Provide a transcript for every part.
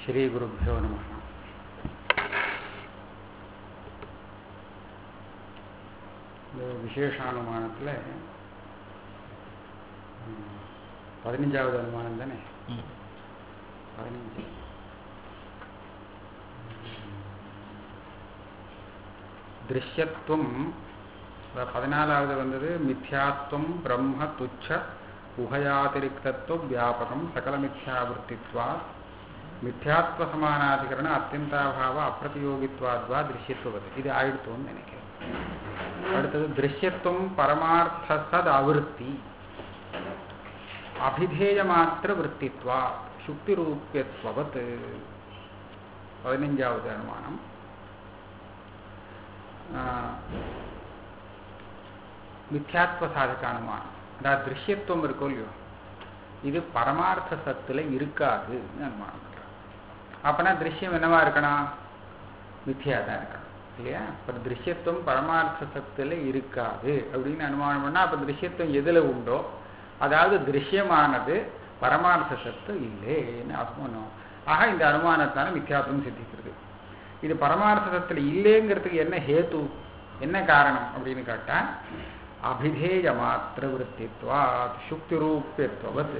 ஸ்ரீகுருப்போ நம இந்த விசேஷானுமானத்தில் பதினஞ்சாவது அனுமானம் தானே பதினஞ்சு திருஷ்யத்துவம் பதினாலாவது வந்தது மித்யாத்வம் பிரம்ம துச்ச உபயாதிரிக்தத்துவ வியாபகம் சகல மித்யாவிற்த்தித்வா மித்யாத்வ சமானாதிகரண அத்தியந்தாபாவ அப்பிரதியோகித்வாத்வா திருஷ்யத்துவது இது ஆயிடுத்தோன்னு நினைக்கிறேன் அடுத்தது திருஷ்யத்துவம் பரமார்த்த சத் அவிருத்தி அபிதேய மாத்திர விற்த்தித்வா சுக்தி ரூபியத்வத் பதினஞ்சாவது அனுமானம் மித்யாத்வ சாதக அனுமானம் அதாவது திருஷ்யத்துவம் இருக்கும் இல்லையோ இது பரமார்த்த சத்துல இருக்காதுன்னு அனுமானம் பண்றாங்க அப்பனா திருஷ்யம் என்னவா இருக்கணும் மித்தியா தான் இருக்கணும் இல்லையா இப்போ திருஷ்யத்துவம் பரமார்த்த சத்துல இருக்காது அப்படின்னு அனுமானம் பண்ணா அப்ப திருஷ்யத்துவம் எதுல உண்டோ அதாவது திருஷ்யமானது பரமார்த்த சத்து இல்லைன்னு அனுமானம் ஆக இந்த அனுமானத்தால மித்யாத்துவம் சித்திக்கிறது இது பரமார்த்த சத்துல இல்லைங்கிறதுக்கு என்ன ஹேத்து என்ன காரணம் அப்படின்னு கேட்டா அபிதேய மாத்திர விற்த்தித்வா சுக்தி ரூபியத்துவத்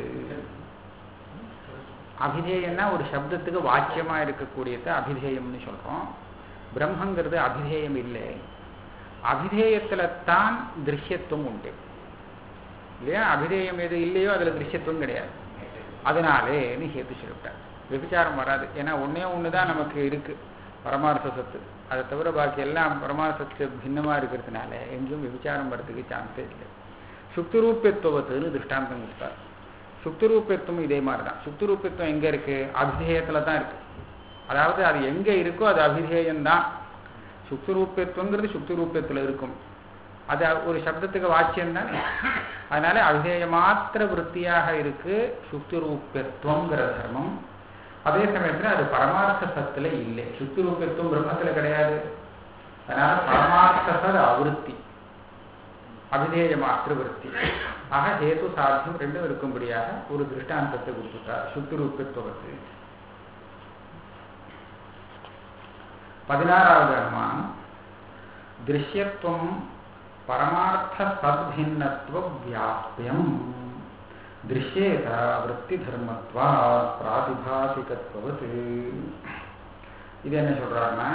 அபிதேயம்னா ஒரு சப்தத்துக்கு வாக்கியமா இருக்கக்கூடியத அபிதேயம்னு சொல்றோம் பிரம்மங்கிறது அபிதேயம் இல்லை அபிதேயத்துல தான் திருஷ்யத்துவம் உண்டு இல்லையா அபிதேயம் எது இல்லையோ அதுல திருஷ்யத்துவம் கிடையாது அதனாலேன்னு ஹேத்து சொல்லிவிட்டார் விபச்சாரம் வராது ஏன்னா ஒன்னே ஒண்ணுதான் நமக்கு இருக்கு பரமார்த்த சத்து அதை தவிர பாக்கி எல்லாம் பரமார்த்தத்துக்கு பின்னமா இருக்கிறதுனால எங்கேயும் விபச்சாரம் வர்றதுக்கு சான்ஸே இல்லை சுக்திரூபியத்துவத்துன்னு திருஷ்டாந்தம் கொடுத்தார் சுக்திரூபியத்துவம் இதே மாதிரி தான் சுக்திரூபியத்துவம் எங்க இருக்கு அபிதேயத்துல தான் இருக்கு அதாவது அது எங்க இருக்கோ அது அபிதேயம்தான் சுக்திரூபியத்துவங்கிறது சுக்திரூபியத்துல இருக்கும் அது ஒரு சப்தத்துக்கு வாக்கியம் தானே அதனால அபிதேய மாத்திர விற்த்தியாக இருக்கு சுக்திரூபியத்துவங்கிற தர்மம் அதே சமயத்துல அது பரமார்த்த சத்துல இல்லை சுத்தி ரூபத்துவம் பிரம்மத்துல கிடையாது அதனால பரமார்த்த சத் அவிருத்தி அபிதேய மாத்திர விற்பி ஆக ஹேது சாத்தியம் ரெண்டும் இருக்கும்படியாக ஒரு திருஷ்டாந்தத்தை கொடுத்துட்டார் சுத்தி ரூபத்துவத்து பதினாறாவது அனுமானம் திருஷ்யத்துவம் பரமார்த்த சத்பின்னத்துவ வியாபியம் திருஷ்யேத விற்த்திதர்மத்வா பிராதிபாசிகத்துவத் இது என்ன சொல்றாருன்னா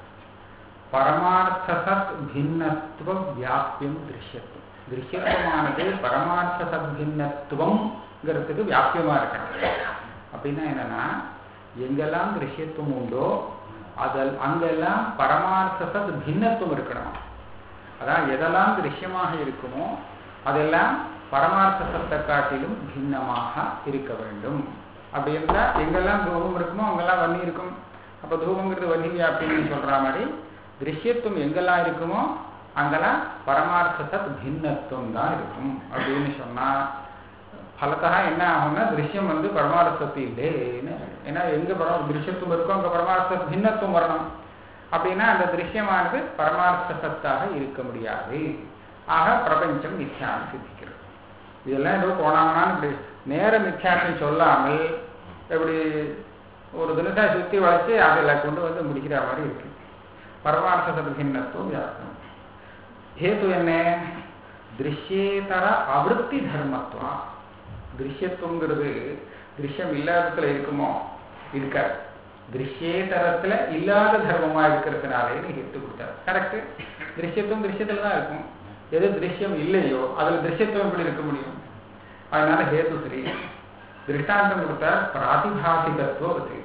பரமார்த்த சத் பின்னத்துவ வியாபியம் திருஷ்யத்துவம் திருஷ்யத்துவமானது பரமார்த்த சத் பின்னத்துவம்ங்கிறதுக்கு வியாபியமா இருக்கணும் அப்படின்னா என்னன்னா எங்கெல்லாம் திருஷ்யத்துவம் உண்டோ அதில் அங்கெல்லாம் பரமார்த்த சத் பின்னத்துவம் இருக்கணும் அதான் எதெல்லாம் திருஷ்யமாக இருக்குமோ அதெல்லாம் பரமார்த்த சத்தை காட்டிலும் பின்னமாக இருக்க வேண்டும் அப்படி இருந்தா எங்கெல்லாம் தூபம் இருக்குமோ அங்கெல்லாம் வன்னி இருக்கும் அப்ப தூபங்கிறது வன்னி அப்படின்னு சொல்ற மாதிரி திருஷ்யத்துவம் எங்கெல்லாம் இருக்குமோ அங்கெல்லாம் பரமார்த்த சத் பின்னத்துவம் தான் இருக்கும் அப்படின்னு சொன்னா பலத்தா என்ன ஆகும்னா திருஷ்யம் வந்து பரமார்த்த சத்து இல்லைன்னு ஏன்னா எங்க பரம் திருஷ்யத்துவம் இருக்கோ அங்க பரமார்த்த பின்னத்துவம் வரணும் அப்படின்னா அந்த திருஷ்யமானது பரமார்த்த சத்தாக இருக்க முடியாது ஆக பிரபஞ்சம் மித்யான்னு சித்திக்கிறது இதெல்லாம் ஏதோ போனாங்கன்னு இப்படி நேர மித்யாசம் சொல்லாமல் இப்படி ஒரு தினசா சுத்தி வளைச்சு அதில் கொண்டு வந்து முடிக்கிற மாதிரி இருக்கு பரமார்த்த சதுகின்னத்துவம் வியாப்தம் ஹேத்து என்ன திருஷ்யேதர அவிருத்தி தர்மத்துவம் திருஷ்யத்துவங்கிறது திருஷ்யம் இல்லாததுல இருக்குமோ இருக்காது திருஷ்யேதரத்துல இல்லாத தர்மமா இருக்கிறதுனாலே ஹேத்து கொடுத்தாரு கரெக்ட் திருஷ்யத்துவம் திருஷ்யத்துல தான் இருக்கும் எது திருஷ்யம் இல்லையோ அதுல திருஷ்யத்துவம் எப்படி இருக்க முடியும் அதனால ஹேத்து சரி திருஷ்டாந்தம் கொடுத்தார் பிராதிபாசிகத்துவம் அது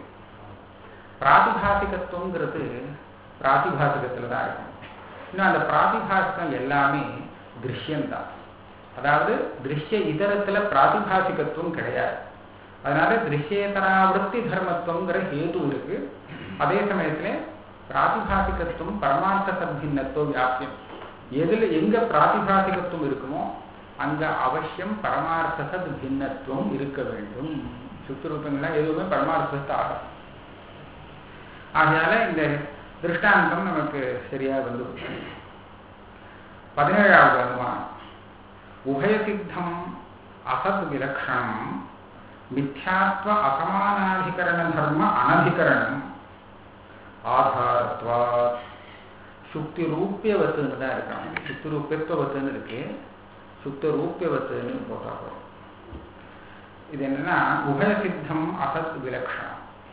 பிராதிபாசிகத்துவங்கிறது பிராதிபாசிகத்துல தான் இருக்கும் இன்னும் அந்த பிராதிபாசிகம் எல்லாமே திருஷ்யம்தான் அதாவது திருஷ்ய இதரத்துல பிராதிபாசிகத்துவம் கிடையாது அதனால திருஷ்யேதராவிருத்தி தர்மத்துவங்கிற ஹேது இருக்கு அதே சமயத்துல பிராதிபாசிகத்துவம் பரமார்த்த சம்பின்னத்துவம் வியாபியம் எதுல எங்க பிராதிபாசிகத்துவம் இருக்குமோ அங்க அவசியம் பரமார்த்த சத் பின்னத்துவம் இருக்க வேண்டும் சுத்துரூபங்கள்லாம் எதுவுமே பரமார்த்தத்தை ஆகும் ஆகையால இந்த திருஷ்டாந்தம் நமக்கு சரியா வந்து பதினேழாவது அனுமானம் உபயசித்தம் அசத் விலக்ஷணம் மித்யாத்வ அசமானாதிகரண தர்ம அனதிகரணம் ஆதாரத்வா சுக்தி ரூபியவத்துன்னு தான் இருக்காங்க சுக்தி ரூபியத்துவத்துன்னு இருக்கு சுத்த ரூபியவத்துன்னு போட்டா போதும் இது என்னன்னா உபயசித்தம் அசத் விலக்ஷணம்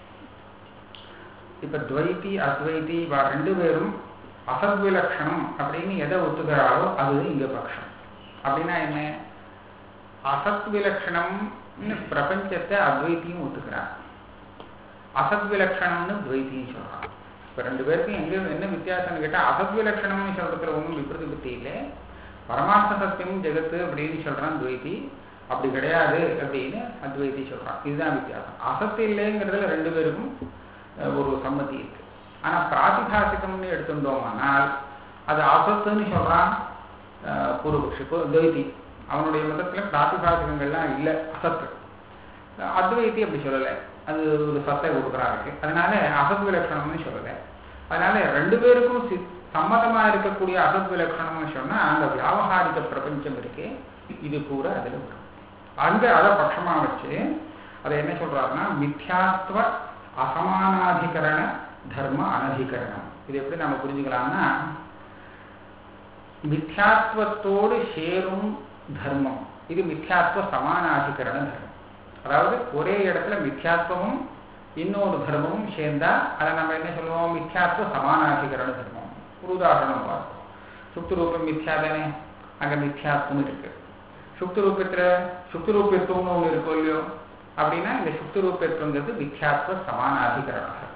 இப்ப துவைத்தி அத்வைத்தி இவா ரெண்டு பேரும் அசத் விலக்ஷணம் அப்படின்னு எதை ஒத்துக்கிறாரோ அது இங்க பட்சம் அப்படின்னா என்ன அசத் விலக்ஷணம்னு பிரபஞ்சத்தை அத்வைத்தியும் ஒத்துக்கிறார் அசத் விலக்ஷணம்னு துவைத்தியும் சொல்றான் இப்ப ரெண்டு பேருக்கும் எங்க என்ன வித்தியாசம்னு கேட்டா அசத் விலக்ஷணம்னு சொல்றதுல ஒன்றும் விபரீத புத்தி இல்லை பரமார்த்த சத்தியம் ஜெகத்து அப்படின்னு சொல்றான் துவைத்தி அப்படி கிடையாது அப்படின்னு அத்வைத்தி சொல்றான் இதுதான் வித்தியாசம் அசத்து இல்லைங்கிறதுல ரெண்டு பேருக்கும் ஒரு சம்மதி இருக்கு ஆனா பிராதிபாசிகம்னு எடுத்துட்டோமானால் அது அசத்துன்னு சொல்றான் பூர்வபக்ஷி துவைத்தி அவனுடைய மதத்துல பிராதிபாசிகங்கள்லாம் இல்லை அசத்து அத்வைத்தி அப்படி சொல்லலை அது ஒரு சத்தை கொடுக்குறா இருக்கு அதனால அசத் விலட்சணம்னு சொல்லலை அதனால ரெண்டு பேருக்கும் சம்மதமா இருக்கக்கூடிய அசத் விலட்சணம்னு சொன்னா அந்த வியாபகாரிக பிரபஞ்சம் இருக்கு இது கூட அதுல வரும் அங்க அதை பட்சமா வச்சு அதை என்ன சொல்றாருன்னா மித்யாத்வ அசமானாதிகரண தர்ம அனதிகரணம் இது எப்படி நம்ம புரிஞ்சுக்கலாம்னா மித்யாத்வத்தோடு சேரும் தர்மம் இது மித்யாத்வ சமானாதிகரண தர்மம் அதாவது ஒரே இடத்துல மித்யாத்வமும் இன்னொரு தர்மமும் சேர்ந்தா அதை நம்ம என்ன சொல்லுவோம் மித்யாத்வ சமானாதிகரண தர்மம் ஒரு உதாரணம் பார்ப்போம் சுக்திரூபம் மித்யா தானே அங்க மித்யாத்வம் இருக்கு சுக்திரூபத்துல சுக்திரூபியத்துவம்னு ஒன்று இருக்கும் இல்லையோ அப்படின்னா இந்த சுக்திரூபியத்துவங்கிறது மித்யாத்வ சமானாதிகரணம்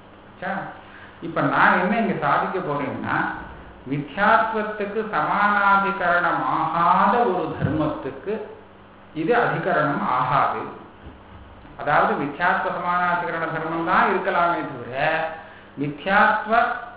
இப்ப நான் என்ன இங்க சாதிக்க போறேன்னா மித்யாத்வத்துக்கு சமானாதிகரணம் ஆகாத ஒரு தர்மத்துக்கு இது அதிகரணம் ஆகாது அதாவது மித்யாத்வ சமானாதிகரண தர்மம் தான் இருக்கலாமே தவிர மித்யாத்வ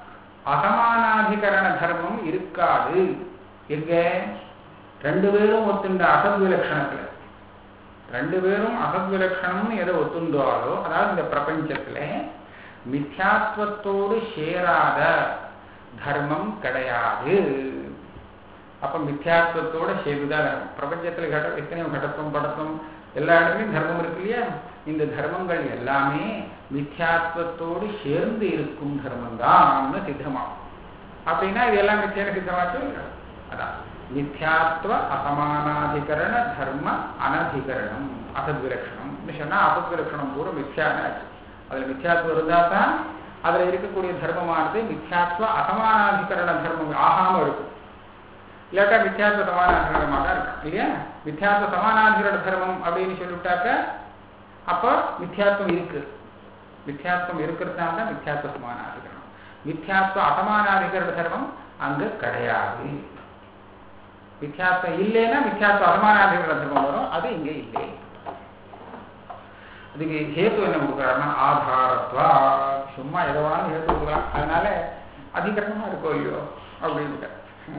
அசமானாதிகரண தர்மம் இருக்காது எங்க ரெண்டு பேரும் ஒத்துண்ட அசத் விலட்சணத்துல ரெண்டு பேரும் அசத் விலட்சணம்னு எதை ஒத்துண்டாலோ அதாவது இந்த பிரபஞ்சத்துல மித்யாத்வத்தோடு சேராத தர்மம் கிடையாது அப்ப மித்யாத்வத்தோட சேர்ந்துதான் தர்மம் பிரபஞ்சத்துல கட எத்தனையோ கடத்துவம் படத்துவம் எல்லா இடத்துலையும் தர்மம் இருக்கு இல்லையா இந்த தர்மங்கள் எல்லாமே மித்யாத்வத்தோடு சேர்ந்து இருக்கும் தர்மம் தான் சித்தமாகும் அப்படின்னா இது எல்லாம் மித்தியான சித்தமாச்சு அதான் மித்யாத்வ அசமானாதிகரண தர்ம அனதிகரணம் அசத்விலட்சணம் சொன்னா அசத்விலட்சணம் பூரா மித்யான ஆச்சு அதுல மித்யாத்வம் இருந்தா தான் அதுல இருக்கக்கூடிய தர்மமானது மித்யாத்வ அசமானாதிகரண தர்மம் ஆகாம இருக்கும் இல்லாட்டா மித்யாத்வ சமானாதிகரணமாக தான் இருக்கும் இல்லையா மித்யாத்வ சமானாதிகரண தர்மம் அப்படின்னு சொல்லிவிட்டாக்க அப்போ மித்யாத்வம் இருக்கு மித்யாத்வம் இருக்கிறதுனால தான் மித்யாத்வ சமானாதிகரணம் மித்யாத்வ அசமானாதிகரண தர்மம் அங்க கிடையாது மித்யாத்வம் இல்லைன்னா மித்யாத்வ அசமானாதிகரண தர்மம் வரும் அது இங்கே இல்லை அதுக்கு ஹேத்து என்ன கொடுக்குறாருன்னா ஆதாரத்வா சும்மா எதை வேணாலும் ஹேத்து கொடுக்கலாம் அதனால அதிகரணமா இருக்கோ இல்லையோ அப்படின்னு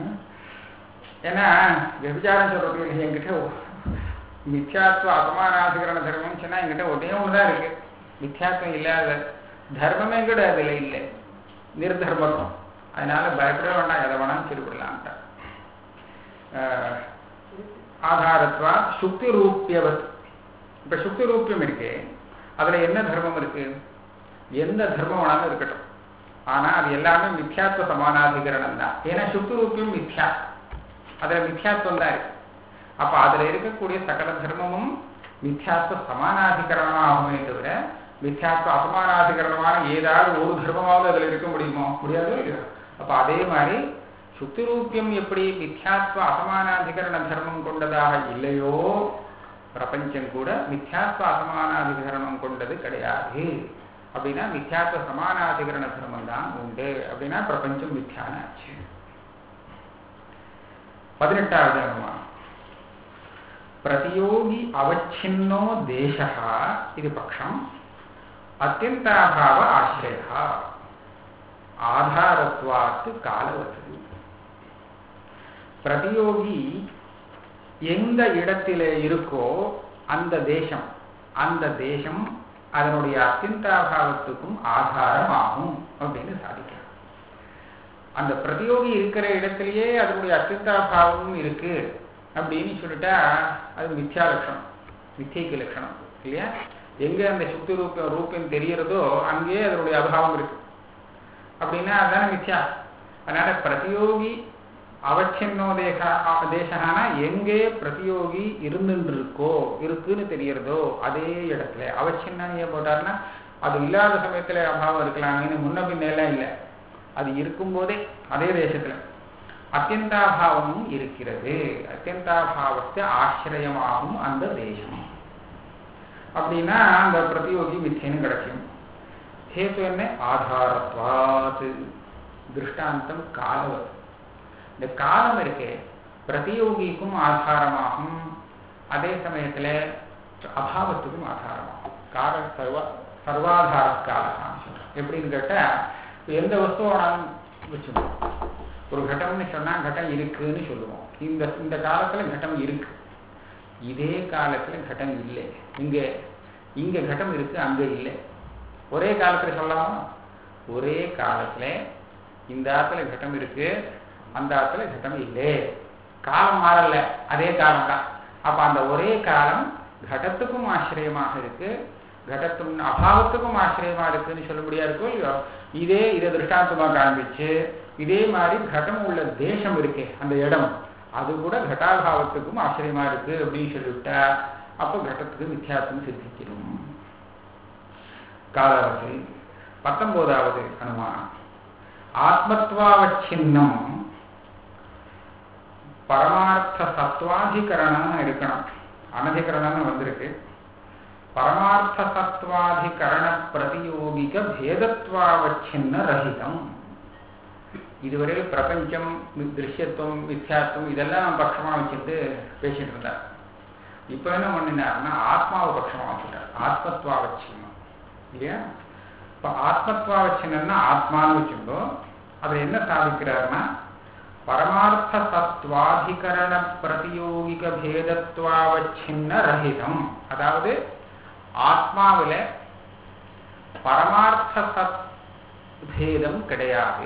ஏன்னா விபச்சாரம் சொல்றதுக்கு என்கிட்ட மித்யாத்வ அசமானாதிகரண தர்மம் சொன்னா என்கிட்ட ஒரே ஒண்ணுதான் இருக்கு மித்யாத்வம் இல்லாத தர்மமே கூட அதுல இல்லை நிர்தர்மம் அதனால பயப்பட வேண்டாம் எதை வேணாலும் திருவிடலான்ட்ட ஆதாரத்வா சுக்தி ரூபியவத் இப்ப சுக்தி ரூபியம் இருக்கு அதுல என்ன தர்மம் இருக்கு எந்த தர்மம் வேணாலும் இருக்கட்டும் ஆனா அது எல்லாமே மித்யாத்வ சமானாதிகரணம் தான் ஏன்னா சுக்தி ரூபியம் மித்யா அதுல மித்யாத்வம் தான் இருக்கு அப்ப அதுல இருக்கக்கூடிய சகல தர்மமும் மித்யாத்வ சமானாதிகரணமாகுமே தவிர மித்யாத்வ அசமானாதிகரணமான ஏதாவது ஒரு தர்மமாவது அதுல இருக்க முடியுமோ முடியாது இல்லையா அப்ப அதே மாதிரி சுத்திரூபியம் எப்படி மித்யாத்வ அசமானாதிகரண தர்மம் கொண்டதாக இல்லையோ பிரபஞ்சம் கூட மித்யாத்வ அசமானாதிகரணம் கொண்டது கிடையாது அப்படின்னா மித்யாத்வ சமானாதிகரண தர்மம் தான் உண்டு அப்படின்னா பிரபஞ்சம் மித்யான ஆச்சு பதினெட்டாவது அனுமானம் பிரதியோகி அவச்சின்னோ தேசா இது பட்சம் அத்தியந்தாபாவ ஆசிரியா ஆதாரத்வாத்து காலவசதி பிரதியோகி எந்த இடத்திலே இருக்கோ அந்த தேசம் அந்த தேசம் அதனுடைய அத்தியந்தாபாவத்துக்கும் ஆதாரமாகும் அப்படின்னு சாதிக்கிறார் அந்த பிரதியோகி இருக்கிற இடத்திலேயே அதனுடைய அத்தியந்தாபாவமும் இருக்கு அப்படின்னு சொல்லிட்டா அது மித்யா லட்சணம் மித்தியைக்கு லட்சணம் இல்லையா எங்க அந்த சுத்தி ரூபம் ரூபம் தெரியறதோ அங்கேயே அதனுடைய அபாவம் இருக்கு அப்படின்னா அதுதானே மிச்சா அதனால பிரதியோகி அவச்சின்னோ தேச தேசகானா எங்கே பிரதியோகி இருந்துட்டு இருக்கோ இருக்குன்னு தெரியறதோ அதே இடத்துல அவச்சின்னம் ஏன் போட்டாருன்னா அது இல்லாத சமயத்துல அபாவம் இருக்கலாமேன்னு முன்ன பின்னெல்லாம் இல்லை அது இருக்கும்போதே அதே தேசத்துல அத்தியந்தாபாவமும் இருக்கிறது அத்தியந்தாபாவத்தை ஆசிரியமாகும் அந்த தேசம் அப்படின்னா அந்த பிரதியோகி மிச்சேன்னு கிடைக்கும் ஹேத்து என்ன ஆதாரத்வாத் திருஷ்டாந்தம் காலவத் இந்த காலம் இருக்கே பிரதியோகிக்கும் ஆதாரமாகும் அதே சமயத்துல அபாவத்துக்கும் ஆதாரமாகும் கால சர்வ சர்வாதார காலம் எப்படின்னு கேட்டா எந்த வஸ்துவானாலும் வச்சுக்கணும் ஒரு கட்டம்னு சொன்னா கட்டம் இருக்குன்னு சொல்லுவோம் இந்த இந்த காலத்துல கட்டம் இருக்கு இதே காலத்துல கட்டம் இல்லை இங்க இங்க கட்டம் இருக்கு அங்க இல்லை ஒரே காலத்துல சொல்லலாமா ஒரே காலத்துல இந்த ஆத்துல கட்டம் இருக்கு அந்த ஆத்துல கட்டம் இல்லை காலம் மாறல அதே காலம் தான் அப்ப அந்த ஒரே காலம் கடத்துக்கும் ஆசிரியமாக இருக்கு கடத்தும் அபாவத்துக்கும் ஆசிரியமா இருக்குன்னு சொல்ல முடியா இருக்கோ இல்லையோ இதே இதை திருஷ்டாந்தமா காண்பிச்சு இதே மாதிரி கடம் உள்ள தேசம் இருக்கே அந்த இடம் அது கூட கட்டாபாவத்துக்கும் ஆச்சரியமா இருக்கு அப்படின்னு சொல்லிவிட்டா அப்போ கடத்துக்கு வித்தியாசம் சித்திச்சிடும் காலாவதி பத்தொன்பதாவது அனுமானம் ஆத்மத்வாவச்சின்னம் பரமார்த்த சத்வாதிகரணம் இருக்கணும் அனதிகரணம்னு வந்திருக்கு பரமார்த்த சத்வாதிகரண பிரதியோகிக பேதத்வாவச்சின்ன ரஹிதம் இதுவரை பிரபஞ்சம் திருஷ்யத்துவம் மித்யாத்துவம் இதெல்லாம் நம்ம பட்சமா வச்சுட்டு பேசிட்டு இருந்தார் இப்ப என்ன பண்ணினார்னா ஆத்மாவை பட்சமா வச்சுட்டார் ஆத்மத்வாவச்சின்னம் இல்லையா இப்ப ஆத்மத்வாவச்சின்னா ஆத்மான்னு வச்சுருந்தோம் அதுல என்ன சாதிக்கிறாருன்னா பரமார்த்த சத்வாதிகரண பிரதியோகிக பேதத்வாவச்சின்ன ரஹிதம் அதாவது ஆத்மாவில பரமார்த்த சத் பேதம் கிடையாது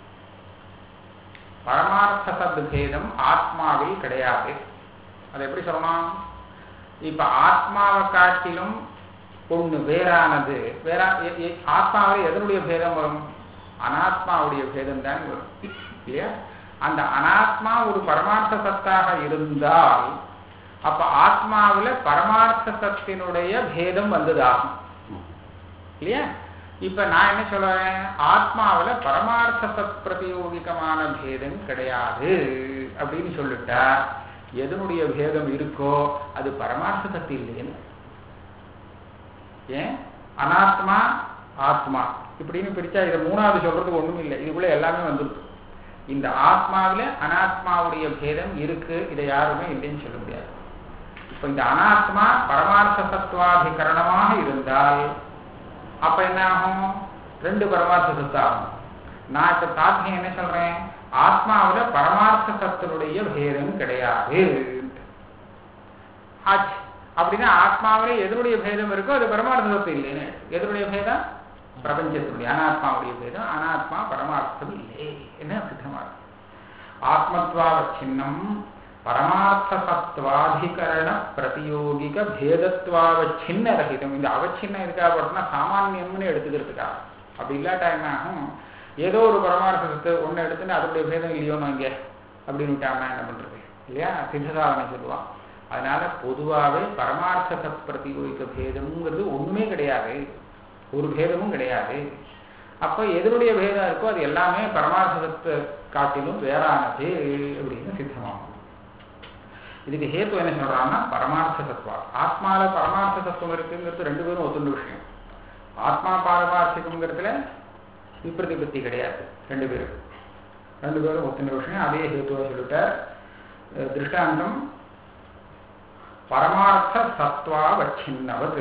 பரமார்த்த சத் பேதம் ஆத்மாவில் கிடையாது அது எப்படி சொல்லலாம் இப்ப ஆத்மாவை காட்டிலும் ஒண்ணு வேறானது வேற ஆத்மாவில் எதனுடைய பேதம் வரும் அனாத்மாவுடைய பேதம் தான் வரும் இல்லையா அந்த அனாத்மா ஒரு பரமார்த்த சத்தாக இருந்தால் அப்ப ஆத்மாவில் பரமார்த்த சத்தினுடைய பேதம் வந்ததாகும் இல்லையா இப்ப நான் என்ன சொல்றேன் ஆத்மாவில் பரமார்த்த சத் பிரதியோகிகமான பேதம் கிடையாது அப்படின்னு சொல்லிட்டா எதனுடைய பேதம் இருக்கோ அது பரமார்த்த சத்து இல்லைன்னு ஏன் அனாத்மா ஆத்மா இப்படின்னு பிரிச்சா இதை மூணாவது சொல்றதுக்கு ஒண்ணும் இல்லை இதுக்குள்ள எல்லாமே வந்துருக்கு இந்த ஆத்மாவில அனாத்மாவுடைய பேதம் இருக்கு இதை யாருமே இல்லைன்னு சொல்ல முடியாது இப்ப இந்த அனாத்மா பரமார்த்த சத்துவாதிகரணமாக இருந்தால் அப்ப என்ன ஆகும் ரெண்டு பரமார்த்த சத்து ஆகும் நான் இப்ப சாத்தியம் என்ன சொல்றேன் ஆத்மாவில பரமார்த்த சத்தினுடைய பேதம் கிடையாது ஆச்சு அப்படின்னா ஆத்மாவில எதனுடைய பேதம் இருக்கோ அது பரமார்த்த சத்து இல்லைன்னு எதனுடைய பேதம் பிரபஞ்சத்தினுடைய அனாத்மாவுடைய பேதம் அனாத்மா பரமார்த்தம் இல்லை என்ன சித்தமாக ஆத்மத்வாவச்சின்னம் பரமார்த்த சத்வாதிகரண பிரதியோகிக பேதத்வாவச்சின்ன ரகிதம் இந்த அவச்சின்னம் இருக்கா போட்டோம்னா சாமானியம்னு எடுத்துக்கிறதுக்கா அப்படி இல்லாட்டா என்ன ஆகும் ஏதோ ஒரு பரமார்த்த சத்து ஒன்று எடுத்துன்னு அதனுடைய பேதம் இல்லையோன்னு இங்கே அப்படின்னு விட்டாம என்ன பண்றது இல்லையா சித்தசாதனை சொல்லுவான் அதனால பொதுவாகவே பரமார்த்த சத் பிரதியோகிக பேதம்ங்கிறது ஒண்ணுமே கிடையாது ஒரு பேதமும் கிடையாது அப்ப எதனுடைய பேதம் இருக்கோ அது எல்லாமே பரமார்த்தத்தை காட்டிலும் வேறானது அப்படின்னு சித்தமாகும் இதுக்கு ஹேத்து என்ன சொல்றாங்கன்னா பரமார்த்த தத்துவா ஆத்மால பரமார்த்த தத்துவம் இருக்குங்கிறது ரெண்டு பேரும் ஒத்துண்ட விஷயம் ஆத்மா பாரமார்த்திகம்ங்கிறதுல விப்ரதிபத்தி கிடையாது ரெண்டு பேரும் ரெண்டு பேரும் ஒத்துண்ட விஷயம் அதே ஹேத்துவா சொல்லிட்டார் திருஷ்டாந்தம் பரமார்த்த சத்வாவச்சின்னவது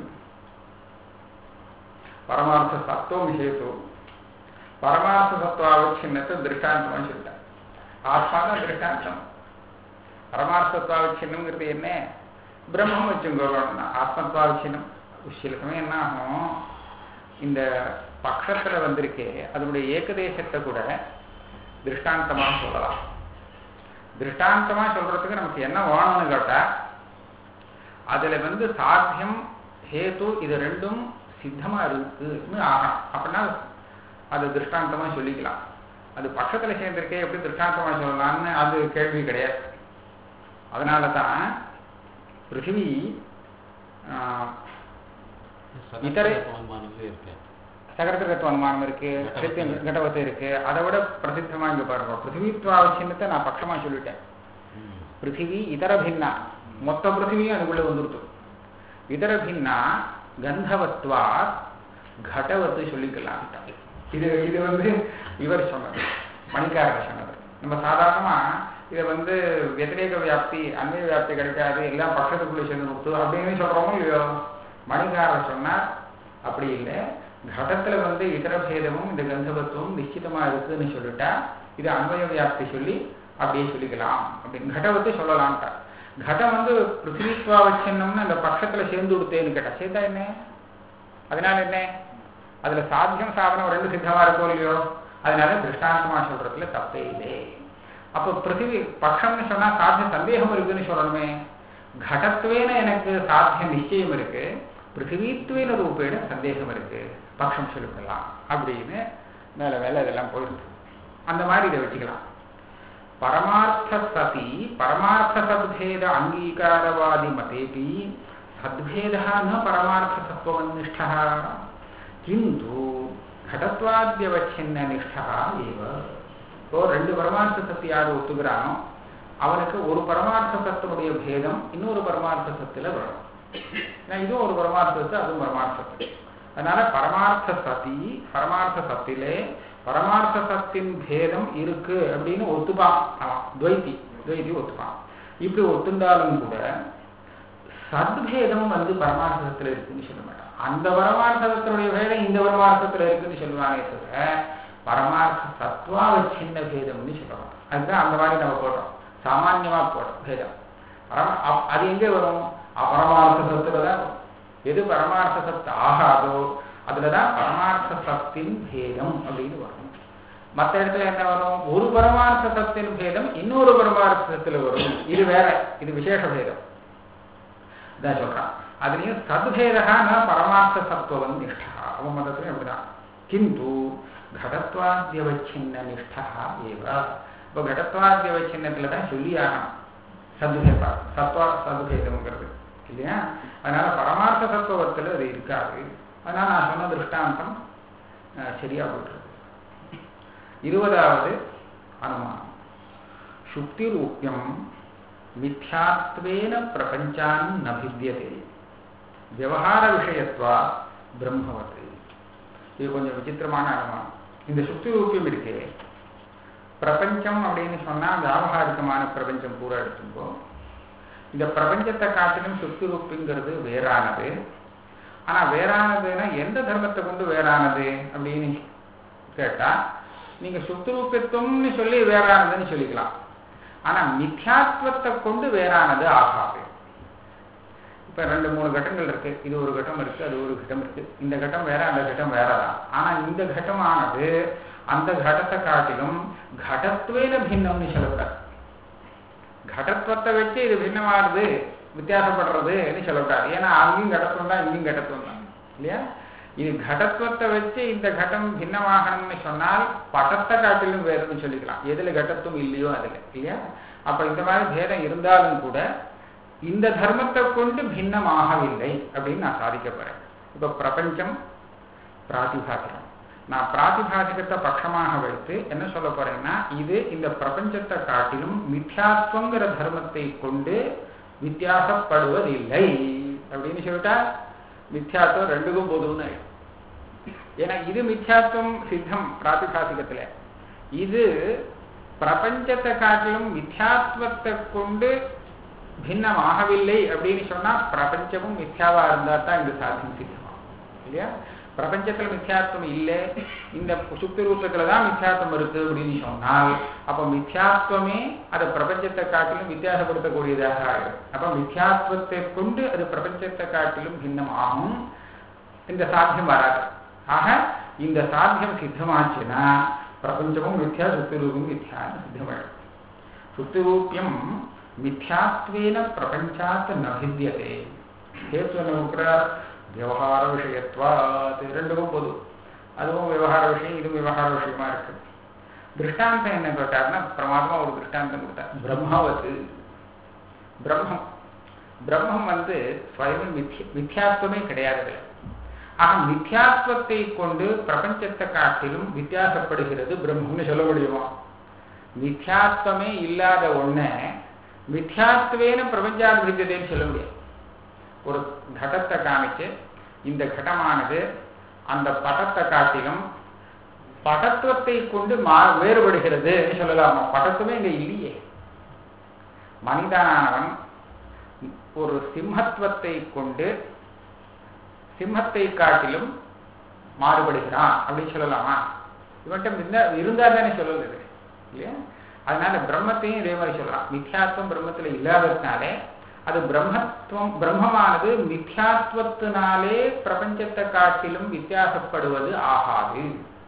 பரமார்த்த சத்துவம் ஹேத்து பரமார்த்த சத்வாவச்சின்னத்தை திருஷ்டாந்தமாக சொல்லிட்டார் ஆத்மா தான் திருஷ்டாந்தம் பரமார்த்தத்வாவச்சின்னம்ங்கிறது என்ன பிரம்மம் வச்சுங்கோன்னா ஆத்மத்வாவச்சின்னம் சில சமயம் என்ன ஆகும் இந்த பட்சத்துல வந்திருக்கே அதனுடைய ஏகதேசத்தை கூட திருஷ்டாந்தமா சொல்லலாம் திருஷ்டாந்தமா சொல்றதுக்கு நமக்கு என்ன வேணும்னு கேட்டா அதுல வந்து சாத்தியம் ஹேத்து இது ரெண்டும் சித்தமா இருக்குன்னு ஆகணும் அப்படின்னா அது திருஷ்டாந்தமா சொல்லிக்கலாம் அது பக்கத்துல சேர்ந்திருக்கே எப்படி திருஷ்டாந்தமா சொல்லலாம்னு அது கேள்வி கிடையாது அதனால தான் பிருத்திவி ஆஹ், இத்தரை- அனுமானங்களே இருக்கு சகரத்திரத்துவ அனுமானம் இருக்கு கடவத்தை. சத்தியம் கடவத்தை இருக்கு அதை விட பிரசித்தமா இங்க பாருங்க பிருத்திவித்வாவசியத்தை நான் பட்சமா சொல்லிட்டேன் ம். பிருத்திவி இதர பின்னா மொத்த பிருத்திவியும் அதுக்குள்ள வந்துருத்து இதர பின்னா கந்தவத்வா கடவத்து சொல்லிக்கலாம் இது இது வந்து இவர் சொன்னது மணிக்காரர் சொன்னது நம்ம சாதாரணமா இதை வந்து வெத்திரேக வியாப்தி அந்நிய வியாப்தி கிடைக்காது எல்லாம் பக்கத்துக்குள்ள சேர்ந்து முத்து அப்படின்னு சொல்றோமோ இல்லையோ மணிக்காரர் சொன்னார் அப்படி இல்லை கடத்துல வந்து இதர பேதமும் இந்த கந்தவத்துவம் நிச்சயமா இருக்குன்னு சொல்லிட்டா இது அன்வய வியாப்தி சொல்லி அப்படியே சொல்லிக்கலாம் அப்படின்னு கடவத்தை சொல்லலாம்ட்டா கடம் வந்து பிருத்திவித்வாவச்சின்னம்னு அந்த பட்சத்துல சேர்ந்து கொடுத்தேன்னு கேட்டா சேர்த்தா என்ன அதனால என்ன அதுல சாத்தியம் சாதனம் ரெண்டு சித்தமா இருக்கோ இல்லையோ அதனால திருஷ்டாந்தமா சொல்றதுல தப்பே இல்லை அப்போ பிருத்திவி பட்சம்னு சொன்னா சாத்திய சந்தேகம் இருக்குன்னு சொல்லணுமே கடத்துவேன எனக்கு சாத்திய நிச்சயம் இருக்கு பிருத்திவித்துவேன ரூபேன சந்தேகம் இருக்கு பட்சம் சொல்லிக்கலாம் அப்படின்னு மேல மேல இதெல்லாம் போயிருக்கு அந்த மாதிரி இதை வச்சுக்கலாம் பரமார்த்த சதி பரமார்த்த சத்பேத அங்கீகாரவாதி மதேபி சத்பேதः न परमार्थसत्त्वनिष्ठः किन्तु घटत्वाद्यवच्छिन्ननिष्ठः एव இப்போ ரெண்டு பரமார்த்த சத்து யார் ஒத்துக்கிறானோ அவனுக்கு ஒரு பரமார்த்த சத்துடைய பேதம் இன்னொரு பரமார்த்த சத்துல வரும் ஏன்னா இதுவும் ஒரு பரமார்த்த சத்து அதுவும் பரமார்த்த சத்து அதனால பரமார்த்த சதி பரமார்த்த சத்திலே பரமார்த்த சத்தின் பேதம் இருக்கு அப்படின்னு ஒத்துப்பான் அவன் துவைத்தி துவைத்தி ஒத்துப்பான் இப்படி ஒத்துண்டாலும் கூட சத்பேதம் வந்து பரமார்த்தத்துல இருக்குன்னு சொல்ல மாட்டான் அந்த பரமார்த்தத்தினுடைய பேதம் இந்த பரமார்த்தத்துல இருக்குன்னு சொல்லுவானே தவிர பரமார்த்த சத்வாவச்சின்ன பேதம்னு சொல்லுவாங்க அதுதான் அந்த மாதிரி நம்ம போட்டோம் சாமான்யமா போட்டோம் பேதம் பரம அப்- அது எங்கே வரும் அபரமார்த்த சத்துல தான் வரும். எது பரமார்த்த சத்து ஆகாதோ அதுலதான் பரமார்த்த சத்தின் பேதம் அப்படின்னு வரும் மற்ற இடத்துல என்ன வரும் ஒரு பரமார்த்த சத்தின் பேதம் இன்னொரு பரமார்த்த சத்துல வரும் இது வேற இது விசேஷ பேதம் இதான் சொல்றான் அதுலயும் சத்பேதா ந பரமார்த்த சத்துவம் நிஷ்டா அவன் மதத்திலும் அப்படிதான் கிந்து கடத்வாத்தியவச்சின்ன நிஷ்டா ஏவ இப்போ கடத்வாத்தியவச்சின்னத்துல தான் சொல்லி ஆகணும் சத்பேதா சத்வா சத்பேதம்ங்கிறது இல்லையா அதனால பரமார்த்த சத்துவத்தில் அது இருக்காது அதனால நான் சொன்ன திருஷ்டாந்தம் அஹ், சரியா போயிட்டு இருபதாவது அனுமானம் சுக்திரூபியம் மித்யாத்வேன பிரபஞ்சான் ந भिद्यते விவகார விஷயத்வா பிரம்மவத் இது கொஞ்சம் விசித்திரமான அனுமானம் இந்த சுக்தி ரூபியம் இருக்கே பிரபஞ்சம் அப்படின்னு சொன்னா வியாபகாரிகமான பிரபஞ்சம் பூரா எடுத்துங்கோ இந்த பிரபஞ்சத்தை காட்டிலும் சுக்தி ரூபிங்கிறது வேறானது ஆனா வேறானதுன்னா எந்த தர்மத்தை கொண்டு வேறானது அப்படின்னு கேட்டா நீங்க சுக்தி ரூபித்துவம்னு சொல்லி வேறானதுன்னு சொல்லிக்கலாம் ஆனா மித்யாத்வத்தை கொண்டு வேறானது ஆகாது இப்ப ரெண்டு மூணு கட்டங்கள் இருக்கு இது ஒரு கட்டம் இருக்கு அது ஒரு கட்டம் இருக்கு இந்த கட்டம் வேற அந்த கட்டம் வேறதான் ஆனா இந்த கட்டமானது அந்த கடத்தை காட்டிலும் கடத்துவேன பின்னம்னு சொல்லக்கூடாது கடத்துவத்தை வச்சு இது பின்னமானது வித்தியாசப்படுறதுன்னு சொல்லக்கூடாது ஏன்னா அங்கேயும் கடத்துவம் தான் இங்கேயும் கடத்துவம் தான் இல்லையா இது கடத்துவத்தை வச்சு இந்த கட்டம் பின்னமாகணும்னு சொன்னால் படத்தை காட்டிலும் வேறுன்னு சொல்லிக்கலாம் எதுல கடத்துவம் இல்லையோ அதுல இல்லையா அப்ப இந்த மாதிரி பேதம் இருந்தாலும் கூட இந்த தர்மத்தை கொண்டு பின்னமாகவில்லை அப்படின்னு நான் சாதிக்க போறேன் இப்ப பிரபஞ்சம் பிராதிபாசிகம் நான் பிராதிபாசிகத்தை பட்சமாக வைத்து என்ன சொல்ல போறேன்னா இது இந்த பிரபஞ்சத்தை காட்டிலும் மித்யாத்வங்கிற தர்மத்தை கொண்டு வித்தியாசப்படுவதில்லை அப்படின்னு சொல்லிட்டா மித்யாத்வம் ரெண்டுக்கும் பொதுன்னு ஆயிடும். ஏன்னா இது மித்யாத்வம் சித்தம் பிராதிபாசிகத்துல இது பிரபஞ்சத்தை காட்டிலும் மித்யாத்வத்தை கொண்டு பின்னமாகவில்லை அப்படின்னு சொன்னா பிரபஞ்சமும் மித்யாவா இருந்தா தான் இந்த சாத்தியம் சித்தமாகும் இல்லையா பிரபஞ்சத்துல மித்யாத்வம் இல்லை இந்த சுத்தி ரூபத்துல தான் மித்யாத்வம் இருக்கு அப்படின்னு சொன்னால் அப்ப மித்யாத்வமே அது பிரபஞ்சத்தை காட்டிலும் வித்தியாசப்படுத்தக்கூடியதாக ஆகும் அப்ப மித்யாத்வத்தை கொண்டு அது பிரபஞ்சத்தை காட்டிலும் பின்னம் ஆகும் இந்த சாத்தியம் வராது ஆக இந்த சாத்தியம் சித்தமாச்சுன்னா பிரபஞ்சமும் மித்யா சுத்திரூபம் மித்யான்னு சித்தமாயிடும் சுத்திரூபியம் மித்யாத்வேன பிரபஞ்சாத் ந भिद्यते हेतु என்ன கொடுக்கிறார் விவகார விஷயத்வாத் ரெண்டுக்கும் பொது அதுவும் விவகார விஷயம் இதுவும் விவகார விஷயமா இருக்கு திருஷ்டாந்தம் என்ன கேட்டாருன்னா பிரமாதமா ஒரு திருஷ்டாந்தம் கொடுத்தார் பிரம்மாவத்து பிரம்மம் பிரம்மம் வந்து ஸ்வயம் மித்ய மித்யாத்வமே கிடையாது இதுல. ஆக மித்யாத்வத்தை கொண்டு பிரபஞ்சத்தை காட்டிலும் வித்தியாசப்படுகிறது பிரம்மம்னு சொல்ல முடியுமா மித்யாத்வமே இல்லாத ஒண்ண மித்யாத்வேன பிரபஞ்சாபிவித்தியதைன்னு சொல்ல முடியாது ஒரு கடத்தை காமிச்சு இந்த கடமானது அந்த படத்தை காட்டிலும் படத்துவத்தை கொண்டு மா வேறுபடுகிறது சொல்லலாமா படத்துவமே இங்க இல்லையே மனிதனானவன் ஒரு சிம்மத்துவத்தை கொண்டு சிம்மத்தை காட்டிலும் மாறுபடுகிறான் அப்படின்னு சொல்லலாமா இவன்கிட்ட முன்ன இருந்தா தானே சொல்லுது இது. இல்லையா அதனால பிரம்மத்தையும் இதே மாதிரி சொல்லலாம் மித்யாத்வம் பிரம்மத்துல இல்லாததுனாலே அது பிரம்மத்துவம் பிரம்மமானது மித்யாத்வத்தினாலே பிரபஞ்சத்தை காட்டிலும் வித்தியாசப்படுவது ஆகாது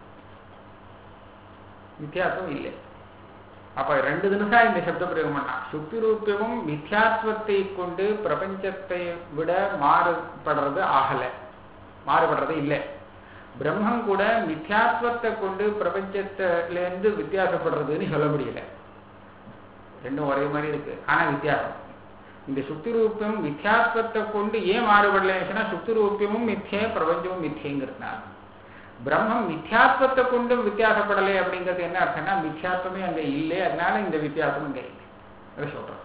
வித்தியாசம் இல்லை அப்ப ரெண்டு தினசா இந்த சப்த பிரயோகம் பண்ணா சுக்தி ரூபியமும் மித்யாத்வத்தை கொண்டு பிரபஞ்சத்தை விட மாறுபடுறது ஆகல மாறுபடுறது இல்லை பிரம்மம் கூட மித்யாத்வத்தை கொண்டு பிரபஞ்சத்திலேருந்து வித்தியாசப்படுறதுன்னு சொல்ல முடியல ரெண்டும் ஒரே மாதிரி இருக்கு ஆனா வித்தியாசம் இந்த சுக்தி ரூபியம் மித்யாத்வத்தை கொண்டு ஏன் மாறுபடலைன்னு சொன்னா சுக்தி ரூபியமும் மித்தியே பிரபஞ்சமும் மித்தியங்கிறதுனால பிரம்மம் மித்யாத்வத்தை கொண்டும் வித்தியாசப்படலை அப்படிங்கிறது என்ன அர்த்தம்னா மித்யாத்வமே அங்க இல்லை அதனால இந்த வித்தியாசம் இங்க இல்லை அதை சொல்றோம்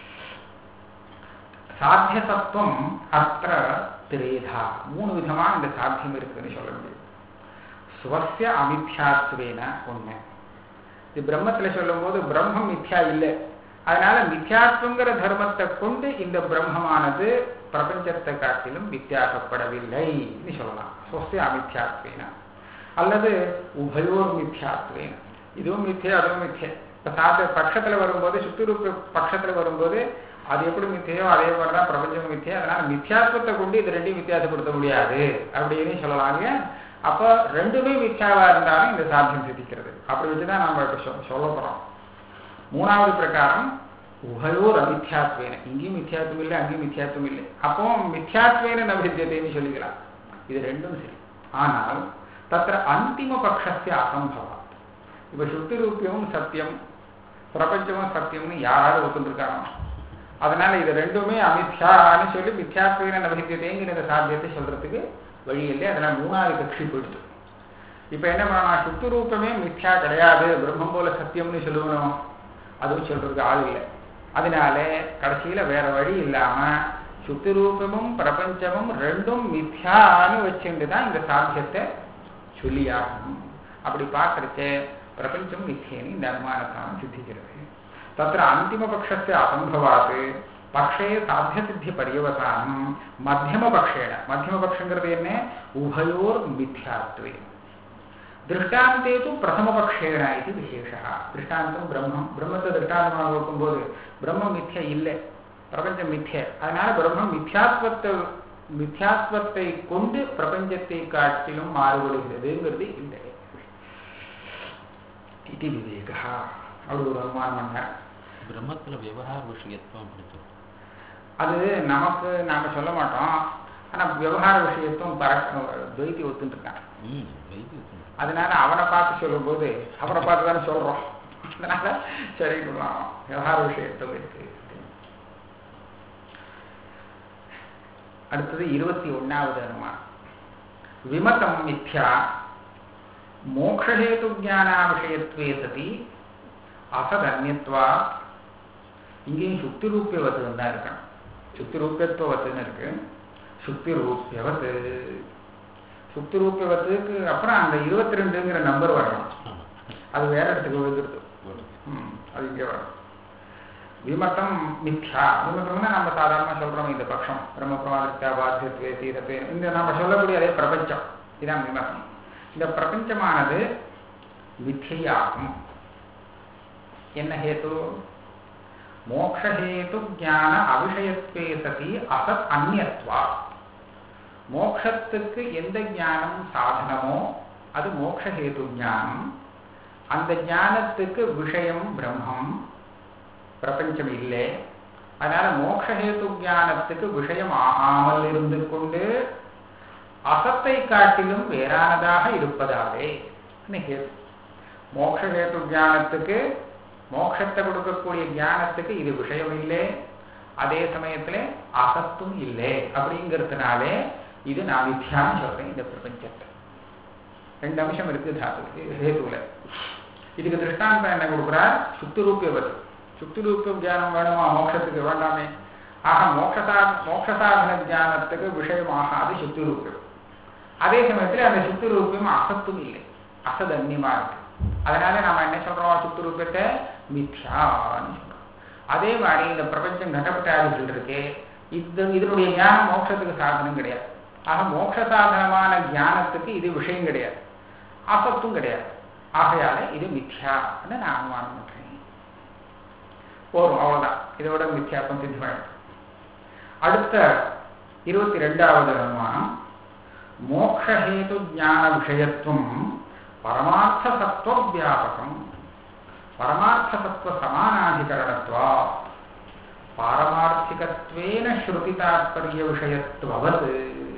சாத்திய சத்துவம் அத்திர திரேதா மூணு விதமா இந்த சாத்தியம் இருக்குன்னு சொல்ல முடியும் சுவசிய அமித்யாத்வேன ஒண்ணு இது பிரம்மத்துல சொல்லும் போது பிரம்மம் மித்யா இல்லை அதனால மித்யாத்வங்கிற தர்மத்தை கொண்டு இந்த பிரம்மமானது பிரபஞ்சத்தை காட்டிலும் வித்தியாசப்படவில்லைன்னு சொல்லலாம் சுவசிய அமித்யாத்வேன அல்லது உபயோர் மித்யாத்வேன இதுவும் மித்திய அதுவும் மித்திய இப்ப சாத்த பட்சத்துல வரும்போது சுத்திரூப பட்சத்துல வரும்போது அது எப்படி மித்தியோ அதே மாதிரிதான் பிரபஞ்சம் மித்திய அதனால மித்யாத்வத்தை கொண்டு இது ரெண்டையும் வித்தியாசப்படுத்த முடியாது அப்படின்னு சொல்லலாம் இல்லையா அப்ப ரெண்டுமே மித்யாவா இருந்தாலும் இந்த சாத்தியம் சித்திக்கிறது அப்படி வச்சுதான் நாம இப்ப சொ- சொல்ல போறோம் மூணாவது பிரகாரம் உபயோர் அமித்யாத்வேன இங்கேயும் மித்யாத்வம் இல்லை அங்கேயும் மித்யாத்வம் இல்லை அப்போ மித்யாத்வேன நபித்தியத்தைன்னு சொல்லிக்கலாம் இது ரெண்டும் சரி ஆனால் தத்திர அந்திம பட்சஸ்ய அசம்பவம் இப்ப சுத்தி ரூபியமும் சத்தியம் பிரபஞ்சமும் சத்தியம்னு யாராவது ஒத்துருக்காங்க அதனால இது ரெண்டுமே அமித்யான்னு சொல்லி மித்யாத்வேன நபித்தியத்தைங்கிற இந்த சாத்தியத்தை சொல்றதுக்கு வழி இல்லை அதனால மூணாவது கட்சி போயிடுது இப்ப என்ன பண்ணலாம் சுத்து ரூபமே மித்யா கிடையாது பிரம்மம் போல சத்தியம்னு சொல்லணும் அதுவும் சொல்றதுக்கு ஆள் இல்லை அதனால கடைசியில வேற வழி இல்லாம சுத்தி ரூபமும் பிரபஞ்சமும் ரெண்டும் மித்யான்னு வச்சுட்டு தான் இந்த சாத்தியத்தை சொல்லியாகணும் அப்படி பார்க்கறச்சே பிரபஞ்சம் மித்யேன்னு இந்த அனுமானத்தான சித்திக்கிறது தத்திர அந்திமபக்ஷஸ்ய அசம்பவாத் பக்ஷே சாத்தியசித்தி பரியவசானம் மத்தியமபக்ஷேன மத்தியமபக்ஷங்கிறது என்ன உபயோர் மித்யாத்வே திருஷ்டாந்தே து பிரதமபக்ஷேன இது விசேஷா திருஷ்டாந்தம் பிரம்மம் பிரம்மத்தை திருஷ்டாந்தமாக வைக்கும்போது பிரம்மம் மித்ய இல்லை பிரபஞ்சம் மித்ய அதனால பிரம்மம் மித்யாத்வத்தை மித்யாத்வத்தை கொண்டு பிரபஞ்சத்தை காட்டிலும் மாறுபடுகிறதுங்கிறது இல்லை இது விவேகா அப்படி ஒரு அனுமானம் பண்ணார் பிரம்மத்துல விவகார விஷயத்துவம் அப்படி சொல்றோம் அது நமக்கு நாம சொல்ல மாட்டோம் ஆனா விவகார விஷயத்தும் பரக்க துவைத்தி ஒத்துட்டு இருக்கான் ம் வைத்தியம் அதனால அவனை பார்த்து சொல்லும்போது அவனை பார்த்து தானே சொல்றோம் அதனால சரி சொல்லலாம் விவகார விஷயத்தும் இருக்கு அடுத்தது இருபத்தி ஒன்னாவது அனுமானம் விமதம் மித்யா மோக்ஷஹேது ஜானா விஷயத்வே சதி அசதன்யத்வா இங்கேயும் சுக்தி ரூபியவத்துன்னு தான் இருக்கணும் சுக்தி ரூபியத்துவத்துன்னு இருக்கு சுக்தி ரூபியவத்து சுக்தி ரூபியவத்துக்கு அப்புறம் அந்த இருபத்தி ரெண்டுங்கிற நம்பர் வரணும் ஆமா அது வேற இடத்துக்கு விழுந்துருது போடுங்க. ம், அது இங்கே வரும் விமத்தம் மித்யா விமத்தம்னா நம்ம சாதாரணமா சொல்றோம் இந்த பட்சம் பிரம்ம பிரமாதித்யா பாத்தியத்துவே தீரத்துவே இந்த நம்ம சொல்லக்கூடிய அதே பிரபஞ்சம் இதான் விமத்தம் இந்த பிரபஞ்சமானது மித்தியாகும் என்ன ஹேத்து மோக்ஷஹேது ஞான அவிஷயத்வே சதி அசத் அந்நியத்வா மோக்ஷத்துக்கு எந்த ஞானம் சாதனமோ அது மோக்ஷஹேது ஞானம் அந்த ஞானத்துக்கு விஷயம் பிரம்மம் பிரபஞ்சம் இல்லை அதனால மோக்ஷஹேது ஞானத்துக்கு விஷயம் ஆகாமல் இருந்து கொண்டு அசத்தை காட்டிலும் வேறானதாக இருப்பதாலே ஹேது மோட்சஹேது ஞானத்துக்கு மோட்சத்தை கொடுக்கக்கூடிய ஞானத்துக்கு இது விஷயம் இல்லை அதே சமயத்துல அசத்தும் இல்லை அப்படிங்கிறதுனாலே இது நான் மித்யான்னு சொல்றேன் இந்த பிரபஞ்சத்தை ரெண்டு அம்சம் இருக்கு தாத்து ஹேதுல இதுக்கு திருஷ்டாந்தம் என்ன கொடுக்குறார் சுத்துரூப்பியவது சுத்துரூப்பிய ஞானம் வேணுமா மோட்சத்துக்கு வேண்டாமே ஆக மோட்சசா மோட்சசாதன ஞானத்துக்கு விஷயமாகாது சுத்துரூப்பியம் அதே சமயத்துல அந்த சுத்துரூப்பியம் அசத்தும் இல்லை அசதன்யமா இருக்கு அதனால நாம என்ன சொல்றோம் சுத்துரூபத்தை மித்யான்னு சொல்றோம் அதே மாதிரி இந்த பிரபஞ்சம் கடப்பட்டாதிகள் இருக்கே இது இதனுடைய ஞானம் மோட்சத்துக்கு சாதனம் கிடையாது ஆக மோட்ச சாதனமான ஞானத்துக்கு இது விஷயம் கிடையாது அசத்தும் கிடையாது ஆகையால இது மித்யான்னு நான் அனுமானம் பண்றேன் போதும் அவ்வளவுதான் இதோட மித்யாத்வம் சித்தமாயிடும் அடுத்த இருபத்தி ரெண்டாவது அனுமானம் மோக்ஷஹேது ஞான விஷயத்துவம் பரமார்த்த சத்துவ வியாபகம் பரமார்த்த சத்துவ சமானாதிகரணத்வா பாரமார்த்திகத்வேன ஸ்ருதி தாத்பரிய விஷயத்துவது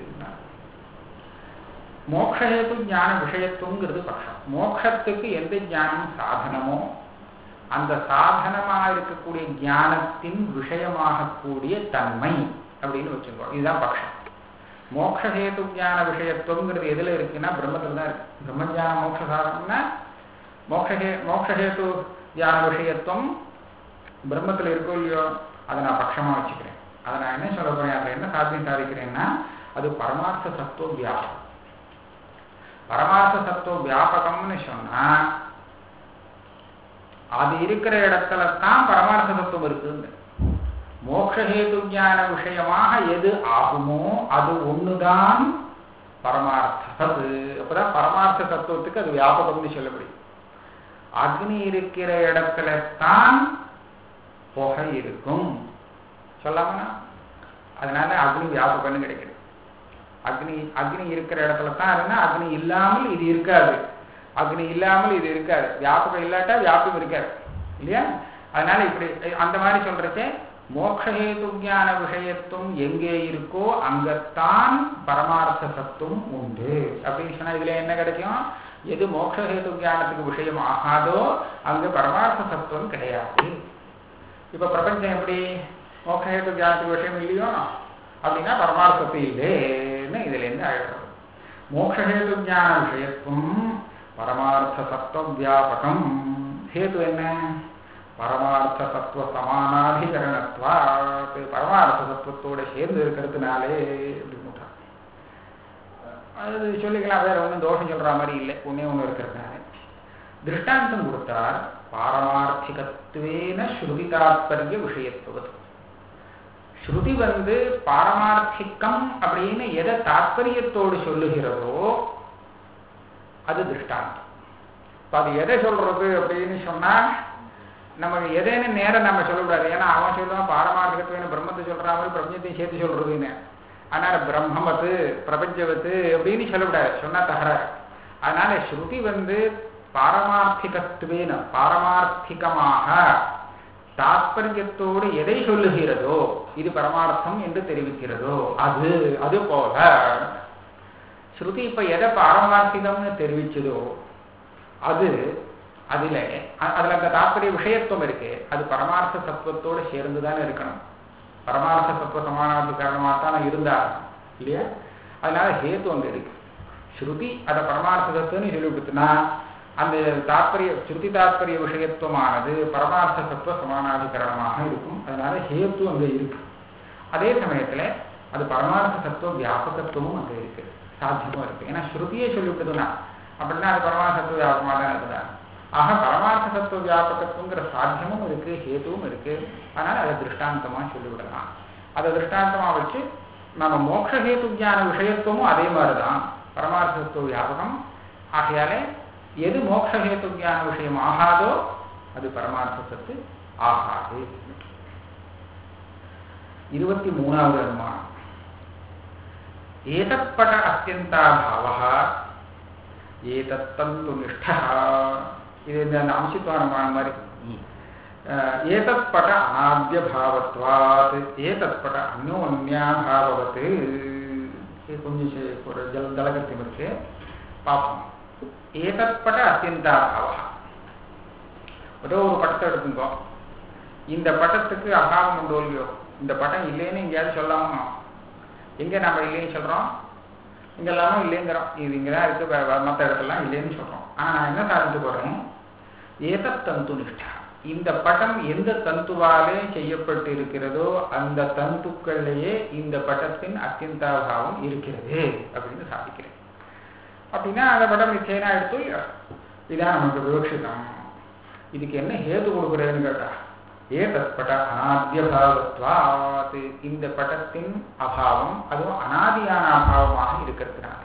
மோக்ஷஹேது ஞான விஷயத்துவங்கிறது பட்சம் மோக்ஷத்துக்கு எந்த ஞானம் சாதனமோ அந்த சாதனமா இருக்கக்கூடிய ஞானத்தின் விஷயமாகக்கூடிய தன்மை அப்படின்னு வச்சுக்கோ இதுதான் பட்சம் மோக்ஷஹேது ஞான விஷயத்துவங்கிறது எதுல இருக்குன்னா பிரம்மத்துல தான் இருக்கு பிரம்மஞான மோட்ச சாதனம்னா மோக்ஷஹே மோக்ஷஹேது ஞான விஷயத்துவம் பிரம்மத்துல இருக்கோ இல்லையோ அதை நான் பட்சமா வச்சுக்கிறேன் அதை நான் என்ன சொல்ல போறேன் அதுல என்ன சாத்தியம் சாதிக்கிறேன்னா அது பரமார்த்த சத்துவ வியாபகம் பரமார்த்த சத்துவ வியாபகம்னு சொன்னா அது இருக்கிற இடத்துல தான் பரமார்த்த தத்துவம் இருக்குங்க மோக்ஷஹேது ஞான விஷயமாக எது ஆகுமோ அது ஒண்ணுதான் பரமார்த்த சத்து அப்பதான் பரமார்த்த தத்துவத்துக்கு அது வியாபகம்னு சொல்லப்படுது அக்னி இருக்கிற இடத்துல தான் புகை இருக்கும் சொல்லாமனா அதனால அக்னி வியாபகம்னு கிடைக்குது அக்னி அக்னி இருக்கிற இடத்துல தான் இருந்தா அக்னி இல்லாமல் இது இருக்காது அக்னி இல்லாமல் இது இருக்காது வியாபகம் இல்லாட்டா வியாபகம் இருக்காது இல்லையா அதனால இப்படி அந்த மாதிரி சொல்றச்சே மோக்ஷஹேது ஞான விஷயத்துவம் எங்கே இருக்கோ அங்கத்தான் பரமார்த்த சத்துவம் உண்டு அப்படின்னு சொன்னா இதுல என்ன கிடைக்கும் எது மோக்ஷஹேது ஞானத்துக்கு விஷயம் ஆகாதோ அங்க பரமார்த்த சத்துவம் கிடையாது இப்ப பிரபஞ்சம் எப்படி மோக்ஷஹேது ஞானத்துக்கு விஷயம் இல்லையோ அப்படின்னா பரமார்த்தத்து இல்லைன்னு இதுல இருந்து அழைக்கிறது மோக்ஷஹேது ஞான விஷயத்துவம் பரமார்த்த சத்துவ வியாபகம் ஹேது என்ன பரமார்த்த சத்துவ சமானாதிகரணத்துவா பரமார்த்த சத்துவத்தோட சேர்ந்து இருக்கிறதுனாலே அப்படின்னு அது சொல்லிக்கலாம் வேற ஒன்றும் தோஷம் சொல்ற மாதிரி இல்லை ஒன்னே ஒன்று இருக்கிறதுனால திருஷ்டாந்தம் கொடுத்தார் பாரமார்த்திகத்துவேன ஸ்ருதி தாத்பரிய விஷயத்துவது ஸ்ருதி வந்து பாரமார்த்திகம் அப்படின்னு எதை தாத்பரியத்தோடு சொல்லுகிறதோ அது திருஷ்டாந்தம் இப்போ அது எதை சொல்றது அப்படின்னு சொன்னா நமக்கு எதைன்னு நேரம் நம்ம சொல்லக்கூடாது ஏன்னா அவன் சொல்லுவான் பாரமார்த்திகத்துவேன்னு பிரம்மத்தை சொல்ற மாதிரி பிரபஞ்சத்தையும் சேர்த்து சொல்றதுன்னு அதனால பிரம்மவத்து பிரபஞ்சவத்து அப்படின்னு சொல்லக்கூடாது சொன்னா தகராறு அதனால ஸ்ருதி வந்து பாரமார்த்திகத்துவேன பாரமார்த்திகமாக தாத்பரியத்தோடு எதை சொல்லுகிறதோ இது பரமார்த்தம் என்று தெரிவிக்கிறதோ அது அது போல ஸ்ருதி இப்ப எதை பாரமார்த்திகம்னு தெரிவிச்சதோ அது அதுல அதுல அந்த தாத்பரிய விஷயத்துவம் இருக்கு அது பரமார்த்த சத்துவத்தோடு சேர்ந்துதானே இருக்கணும் பரமார்த்த சத்துவ சமானாதிகாரமாக தான் இருந்தா இல்லையா அதனால ஹேத்து அங்க இருக்கு ஸ்ருதி அதை பரமார்த்த தத்துவம்னு சொல்லிவிடுத்துனா அந்த தாத்பரிய ஸ்ருதி தாத்பரிய விஷயத்துவமானது பரமார்த்த சத்துவ சமானாதிகரணமாக இருக்கும் அதனால ஹேத்து அங்க இருக்கு அதே சமயத்துல அது பரமார்த்த சத்துவ வியாபகத்துவமும் அங்க இருக்கு சாத்தியமும் இருக்கு ஏன்னா ஸ்ருதியே சொல்லிவிட்டதுன்னா அப்படின்னா அது பரமார்த்த சத்துவ வியாபகமாக தான் இருக்குதா ஆக பரமார்த்த சத்துவ வியாபகத்துவங்கிற சாத்தியமும் இருக்கு ஹேதுவும் இருக்கு அதனால அதை திருஷ்டாந்தமா சொல்லிவிடலாம் அதை திருஷ்டாந்தமா வச்சு நம்ம மோட்சஹேது ஞான விஷயத்துவமும் அதே மாதிரிதான் பரமார்த்த சத்துவ வியாபகம் ஆகையாலே எது மோட்சஹேது ஞான விஷயம் ஆகாதோ அது பரமார்த்த சத்து ஆகாது இருபத்தி மூணாவது அனுமானம் ஏதப்பட அத்தியந்தாபாவ ஏதத்தந்து நிஷ்டா இது இந்த அம்சித்வ அனுமானம் மாதிரி ஏதத்பட அநாத்திய பாவத்வாத் ஏதத்பட அந்யோன்யாபாவத் இது கொஞ்சம் சே- ஒரு ஜல ஜலகத்தியம் இருக்கு பார்ப்போம் ஏதற்பட அத்தியந்தாபாவா ஏதோ ஒரு படத்தை எடுத்துங்கோ இந்த படத்துக்கு அபாவம் உண்டோ இல்லையோ இந்த படம் இல்லைன்னு எங்கேயாவது சொல்லாமா எங்க நம்ம இல்லைன்னு சொல்றோம் இங்கெல்லாமும் இல்லைங்கிறோம் இது இங்கதான் இருக்கு வே- வே- மத்த இடத்துலலாம் இல்லைன்னு சொல்றோம் ஆனா நான் என்ன சாதித்து போறேன் ஏதத் தந்து நிஷ்டா இந்த படம் எந்த தந்துவாலே செய்யப்பட்டு இருக்கிறதோ அந்த தந்துக்கள்லயே இந்த படத்தின் அத்தியந்தாபாவம் இருக்கிறது அப்படின்னு சாதிக்கிறேன் அப்படின்னா அந்த படம் நிச்சயனா எடுத்தோ இல்லையா இதான் நமக்கு விவக்ஷிதம் இதுக்கு என்ன ஹேது கொடுக்குறேன்னு கேட்டா ஏதத் பட அனாத்தியபாவத்வாத் இந்த படத்தின் அபாவம் அதுவும் அனாதியான அபாவமாக இருக்கிறதுனாலே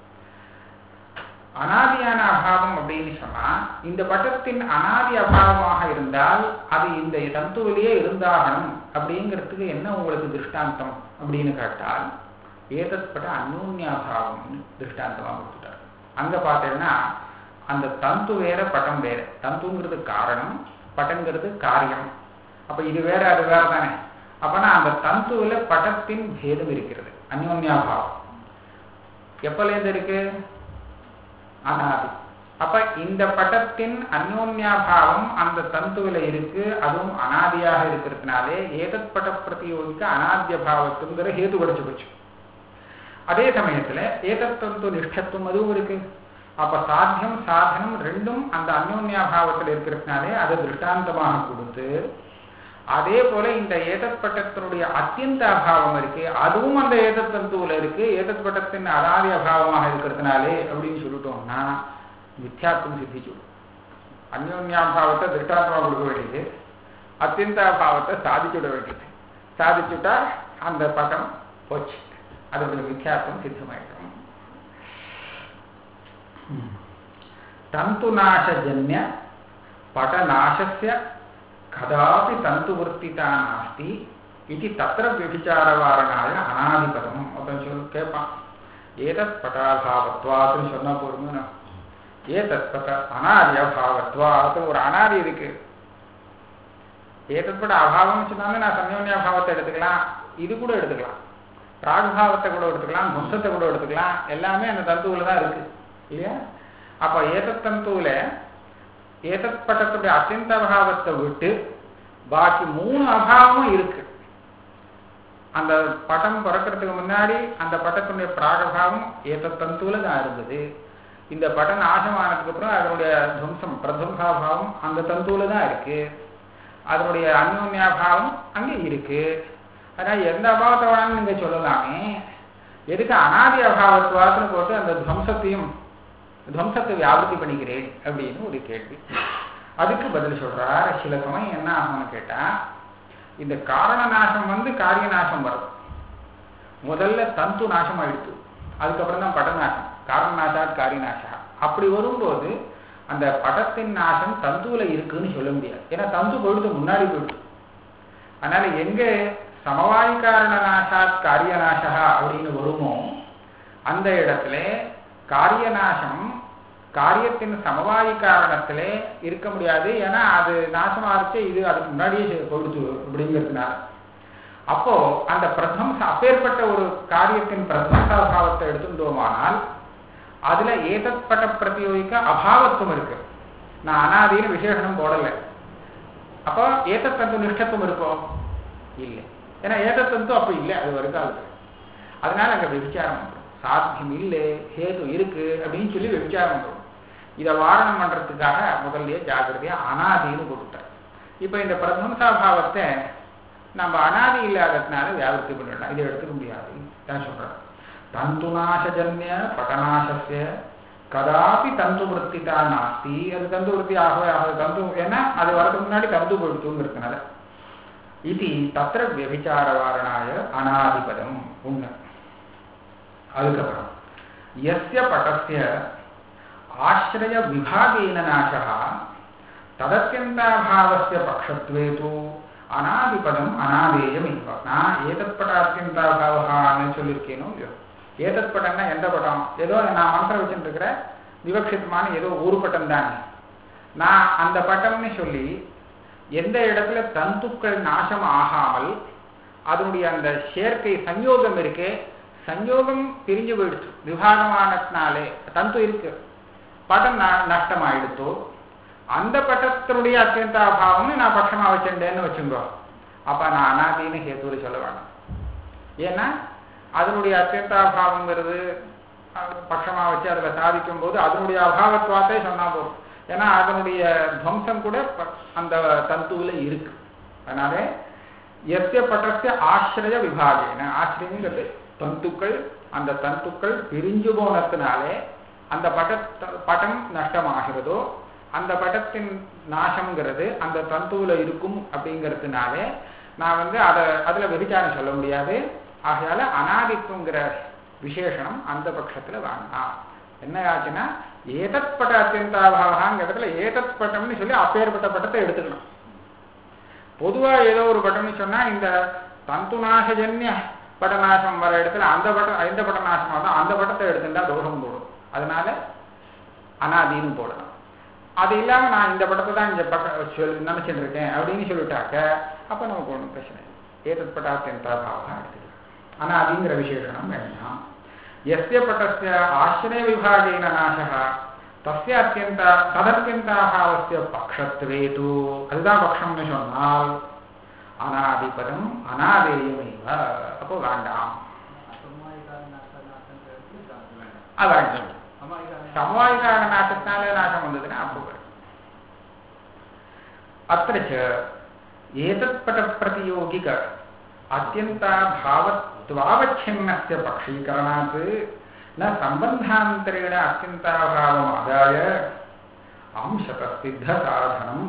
அனாதியான அபாவம் அப்படின்னு சொன்னா இந்த பட்டத்தின் அனாதி அபாவமாக இருந்தால் அது இந்த தந்துவிலேயே இருந்தாகணும் அப்படிங்கிறதுக்கு என்ன உங்களுக்கு திருஷ்டாந்தம் அப்படின்னு கேட்டால் ஏதற்பட்ட அந்யோன்யாபாவம் திருஷ்டாந்தமாக கொடுத்துட்டார் அங்க பார்த்தீங்கன்னா அந்த தந்து வேற பட்டம் வேற தந்துங்கிறது காரணம் பட்டங்கிறது காரியம் அப்ப இது வேற அது வேற தானே அப்பனா அந்த தந்துவில பட்டத்தின் பேதம் இருக்கிறது அந்யோன்யாபாவம் எப்பலேருந்து இருக்கு அனாதி அப்ப இந்த பட்டத்தின் அந்யோன்யாபாவம் அந்த தந்துவில இருக்கு அதுவும் அனாதியாக இருக்கிறதுனாலே ஏதத் பட பிரதியோகிக்க அனாத்திய பாவத்துங்கிற ஹேது கிடைச்சு போச்சு அதே சமயத்துல ஏதத் தந்து நிஷ்டத்துவம் அதுவும் இருக்கு அப்ப சாத்தியம் சாதனம் ரெண்டும் அந்த அந்யோன்யாபாவத்தில் இருக்கிறதுனாலே அதை திருஷ்டாந்தமாக கொடுத்து அதே போல இந்த ஏதத் பட்டத்தினுடைய அத்தியந்த அபாவம் இருக்கு அதுவும் அந்த ஏதத் தந்துவுல இருக்கு ஏதத் பட்டத்தின் அனாதி அபாவமாக இருக்கிறதுனாலே அப்படின்னு சொல்லிட்டோம்னா மித்யாத்துவம் சித்திச்சு அந்யோன்யாபாவத்தை திருஷ்டாந்தமாக கொடுக்க வேண்டியது அத்தியந்தாபாவத்தை சாதிச்சுட வேண்டியது சாதிச்சுட்டா அந்த பட்டம் போச்சு அதோட மித்யாத்துவம் சித்தமாயிடும் தந்துநாசஜன்ய படநாசஸ்ய கதாபி தந்துவர்த்திதா நாஸ்தி இது தத்திர விபிச்சாரவாரணாய அனாதிபதம் ஒருத்தன் சொல் கேட்பான் ஏதத் பட்டாபாவத்வாத்துன்னு சொன்னா போருங்க ஏதத் பட்ட அனாதி அபாவத்வாத்து ஒரு அனாதி இருக்கு ஏதத் பட அபாவம்னு சொன்னாலும் நான் சன்யோன்ய அபாவத்தை எடுத்துக்கலாம் இது கூட எடுத்துக்கலாம் ராகுபாவத்தை கூட எடுத்துக்கலாம் துவம்சத்தை கூட எடுத்துக்கலாம் எல்லாமே அந்த தந்துவுல தான் இருக்கு இல்லையா அப்ப ஏதத் தந்துவுல ஏதத் பட்டத்துடைய அத்தியந்த அபாவத்தை விட்டு பாக்கி மூணு அபாவமும் இருக்கு அந்த பட்டம் பிறக்கிறதுக்கு முன்னாடி அந்த பட்டத்தினுடைய பிராகபாவம் ஏதத் தந்துவுல தான் இருந்தது இந்த பட்டம் நாசமானதுக்கு அப்புறம் அதனுடைய துவம்சம் பிரதுவம்சாபாவம் அந்த தந்துவுல தான் இருக்கு அதனுடைய அந்யோன்யாபாவம் அங்கே இருக்கு அதனால எந்த அபாவத்தை வேணாலும் நீங்க சொல்லலாமே எதுக்கு அனாதி அபாவத்துவாத்துன்னு போட்டு அந்த துவம்சத்தையும் துவம்சத்தை வியாபத்தி பண்ணிக்கிறேன் அப்படின்னு ஒரு கேள்வி அதுக்கு பதில் சொல்றார் சில சமயம் என்ன ஆகும்னு கேட்டா இந்த காரண நாசம் வந்து காரிய நாசம் வரும் முதல்ல தந்து நாசம் ஆயிடுத்து அதுக்கப்புறம் தான் பட நாசம் காரண நாசா காரிய நாசா அப்படி வரும்போது அந்த படத்தின் நாசம் தந்துவுல இருக்குன்னு சொல்ல முடியாது ஏன்னா தந்து போயிடுது முன்னாடி போயிடுது அதனால எங்க சமவாயி காரண நாசாத் காரிய நாசா அப்படின்னு வருமோ அந்த இடத்துல காரிய நாசம் காரியத்தின் சமவாயி காரணத்திலே இருக்க முடியாது ஏன்னா அது நாசமாச்சு இது அதுக்கு முன்னாடியே கொடுத்து அப்படிங்கிறதுனால அப்போ அந்த பிரதம் அப்பேற்பட்ட ஒரு காரியத்தின் பிரதமசாபாவத்தை எடுத்துட்டோமானால் அதுல ஏதற்பட்ட பிரதியோகிக்க அபாவத்துவம் இருக்கு நான் அனாதின்னு விசேஷனம் போடல அப்போ ஏதத்தந்து நிஷ்டத்துவம் இருக்கோ இல்லை ஏன்னா ஏதத்தந்து அப்ப இல்லை அது வருகாலத்து அதனால அங்க விபிச்சாரம் பண்றோம் சாத்தியம் இல்லை ஹேது இருக்கு அப்படின்னு சொல்லி விபிச்சாரம் பண்றோம் இதை வாரணம் பண்றதுக்காக முதல்லயே ஜாகிரதையா அனாதின்னு கொடுத்தார் இப்ப இந்த பிரதம்சாபாவத்தை நம்ம அனாதி இல்லாததுனால வியாபத்தி பண்ணிடலாம் இதை எடுத்துக்க முடியாது தான் சொல்றேன் தந்துநாசஜன்ய பட்டநாசஸ்ய கதாபி தந்து விற்த்திதா நாஸ்தி அது தந்து விற்பி ஆகவே ஆகாது தந்து ஏன்னா அது வரதுக்கு முன்னாடி தந்து கொடுத்துங்கிறதுனால இது தத்திர வியபிச்சாரவாரணாய அனாதிபதம் உண்மை அதுக்கப்புறம் எஸ்ய பட்டஸ்ய ஆசிரய விபாகேன நாசः ததத்தியந்தாபாவஸ்ய பக்ஷத்வே தூ அனாதிபதம் அனாதேயம் இவ நான் ஏதற்பட அத்தியந்தாபாவகான்னு சொல்லியிருக்கேனோ இல்லையோ ஏதற்படம்னா எந்த படம் ஏதோ நான் மனசில் வச்சுட்டு இருக்கிற விவக்ஷிதமான ஏதோ ஒரு பட்டம் தானே நான் அந்த பட்டம்னு சொல்லி எந்த இடத்துல தந்துக்கள் நாசம் ஆகாமல் அதனுடைய அந்த சேர்க்கை சஞ்யோகம் இருக்கே சஞ்சோகம் பிரிஞ்சு போயிடுச்சு விபாகமானதுனாலே தந்து இருக்கு படம் ந- நஷ்டமாயிடுத்தோ அந்த பட்டத்தினுடைய அத்தியந்தாபாவம்னு நான் பட்சமா வச்சுட்டேன்னு வச்சுங்கோ அப்ப நான் அனாதின்னு ஹேத்துவில் சொல்ல வேண்டாம் ஏன்னா அதனுடைய அத்தியந்தாபாவங்கிறது அஹ், பட்சமா வச்சு அதில் சாதிக்கும் போது அதனுடைய அபாவத்துவாத்தே சொன்னா போதும் ஏன்னா அதனுடைய துவம்சம் கூட ப- அந்த தந்துவில் இருக்கு அதனால எத்திய பட்டஸ்ய ஆசிரிய விபாகேன ஆசிரியங்கிறது தந்துக்கள் அந்த தந்துக்கள் பிரிஞ்சு போனதுனாலே அந்த பட படம் நஷ்டமாகிறதோ அந்த படத்தின் நாசம்ங்கிறது அந்த தந்துவில் இருக்கும் அப்படிங்கிறதுனாலே நான் வந்து அதை அதில் விபிச்சாரம் சொல்ல முடியாது ஆகையால அனாதித்துவங்கிற விசேஷனம் அந்த பட்சத்துல வேண்டாம் என்ன ஆச்சுன்னா ஏதத் பட அத்தியந்தாபாவகாங்கிறதுல ஏதத் பட்டம்னு சொல்லி அப்பேற்பட்ட பட்டத்தை எடுத்துக்கணும் பொதுவா ஏதோ ஒரு பட்டம்னு சொன்னா இந்த தந்துநாசஜன்ய படநாசம் வர இடத்துல அந்த பட்டம் எந்த படநாசம் வரும் அந்த பட்டத்தை எடுத்துட்டா தோஷம் போடும் அதனால அனாதின்னு போடணும் அது இல்லாம நான் இந்த படத்தை தான் இந்த பக்க சொல் நினைச்சிட்டு இருக்கேன் அப்படின்னு சொல்லிட்டாக்க அப்ப நமக்கு ஒன்றும் பிரச்சனை இல்லை ஏதத் பட்டாத்தியந்தாபாவம் எடுத்துக்கலாம் அனாதிங்கிற விசேஷனம் வேண்டாம் எஸ்ய பட்டஸ்ய ஆசிரிய விபாகேன நாசः தஸ்ய அத்தியந்த ததத்தியந்தாபாவஸ்ய பக்ஷத்வே தூ அதுதான் பக்ஷம்னு சொன்னால் அனாதிபதம் அனாதேயமேவ அப்போ வேண்டாம் அதான் சமவாயிகார நாசத்தினாலே நாசம் வந்ததுன்னா அப்போ வரும். अत्र च एतत्पटप्रतियोगिक अत्यन्ताभावत्वावच्छिन्नस्य पक्षीकरणात् न सम्बन्धान्तरेण अत्यन्ताभावमादाय अंशतसिद्धसाधनम्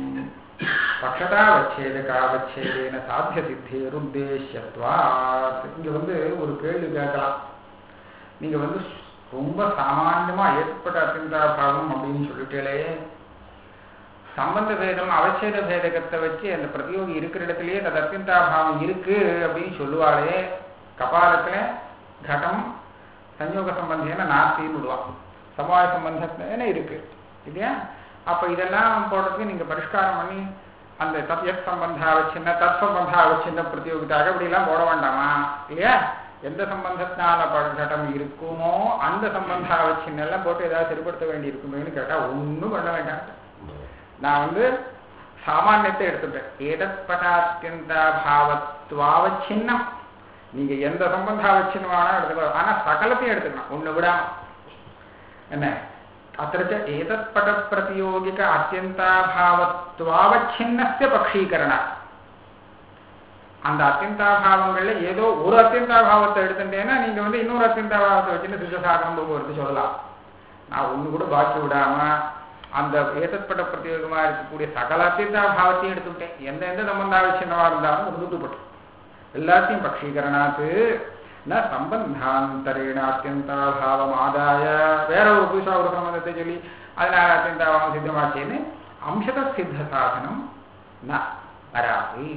பக்ஷதாவச்சேதகாவச்சேதேன சாத்திய சித்தேருத்தேஷ்யத்வாத் இங்க வந்து ஒரு கேள்வி கேட்கலாம் நீங்க வந்து ரொம்ப சாமான்யமா ஏற்பட்ட அத்தியந்தாபாவம் அப்படின்னு சொல்லிட்டே சம்பந்த பேதம் அவச்சேத பேதகத்தை வச்சு அந்த பிரதியோகி இருக்கிற இடத்துலயே அந்த அத்தியந்தாபாவம் இருக்கு அப்படின்னு சொல்லுவாளே கபாலத்துல கடம் சஞ்சோக சம்பந்தேன நாஸ்தின்னு விடுவான் சமவாய சம்பந்தத்துல இருக்கு இல்லையா அப்ப இதெல்லாம் போடுறதுக்கு நீங்க பரிஷ்காரம் பண்ணி அந்த தத் எத் சம்பந்தாவச்சின்ன தத் சம்பந்தாவச்சின்ன பிரதியோகிதாக இப்படிலாம் போட வேண்டாமா இல்லையா எந்த சம்பந்தத்தினால படம் இருக்குமோ அந்த சம்பந்தாவச்சின்னெல்லாம் போட்டு ஏதாவது சரிப்படுத்த வேண்டி இருக்குமேன்னு கேட்டா ஒன்றும் பண்ண வேண்டாம் நான் வந்து சாமானியத்தை எடுத்துட்டேன் ஏதத் பட்டாத்தியந்தாபாவத்வாவச்சின்னம் நீங்க எந்த சம்பந்தாவச்சின்னமான எடுத்துக்கலாம் ஆனா சகலத்தையும் எடுத்துக்கலாம் ஒண்ணு விடாம என்ன अत्र च एतत्पटप्रतियोगिक अत्यन्ताभावत्वावच्छिन्नस्य பக்ஷீகரணாத் அந்த அத்தியந்தாபாவங்கள்ல ஏதோ ஒரு அத்தியந்தாபாவத்தை எடுத்துட்டேன்னா நீங்க வந்து இன்னொரு அத்தியந்தாபாவத்தை வச்சுட்டு சித்த சாதனம் போக்குவரத்து சொல்லலாம் நான் ஒண்ணு கூட பாக்கி விடாம அந்த ஏதற்பட்ட பிரத்யேகமா இருக்கக்கூடிய சகல அத்தியந்தாபாவத்தையும் எடுத்துட்டேன் எந்த எந்த சம்பந்தாவச்சின்னவா இருந்தாலும் உருதுப்பட்டு எல்லாத்தையும் பக்ஷீகரணாத்து ந சம்பந்தாந்தரேண அத்தியந்தாபாவம் ஆதாய வேற ஒரு புதுசா ஒரு சம்பந்தத்தை சொல்லி அதனால அத்தியந்தாபாவம் சித்தமாச்சேன்னு அம்சத சித்த சாதனம் ந வராது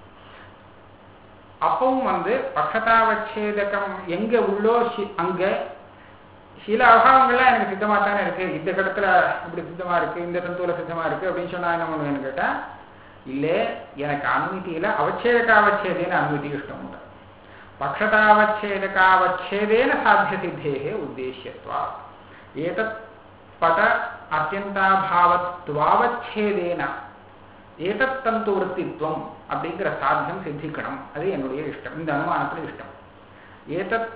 அப்பவும் வந்து பக்ஷதாவச்சேதகம் எங்க உள்ளோ சி- அங்க சில அபாவங்கள்லாம் எனக்கு சித்தமா தானே இருக்கு இந்த கடத்துல இப்படி சித்தமா இருக்கு இந்த தந்துல சித்தமா இருக்கு அப்படின்னு சொன்னா என்ன பண்ணுவேன்னு கேட்டா இல்லே எனக்கு அனுமதியில அவச்சேதகாவச்சேதேன அனுமதி இஷ்டம் உண்டு பக்ஷதாவச்சேதகாவச்சேதேன சாத்தியசித்தேகே உத்தேசியத்வா ஏதத் பட அத்தியந்தாபாவத்வாவச்சேதேன ஏதத் தந்து விற்த்தித்வம் அப்படிங்கிற சாத்தியம் சித்திக்கணும் அது என்னுடைய இஷ்டம் இந்த அனுமானத்துல இஷ்டம் ஏதத்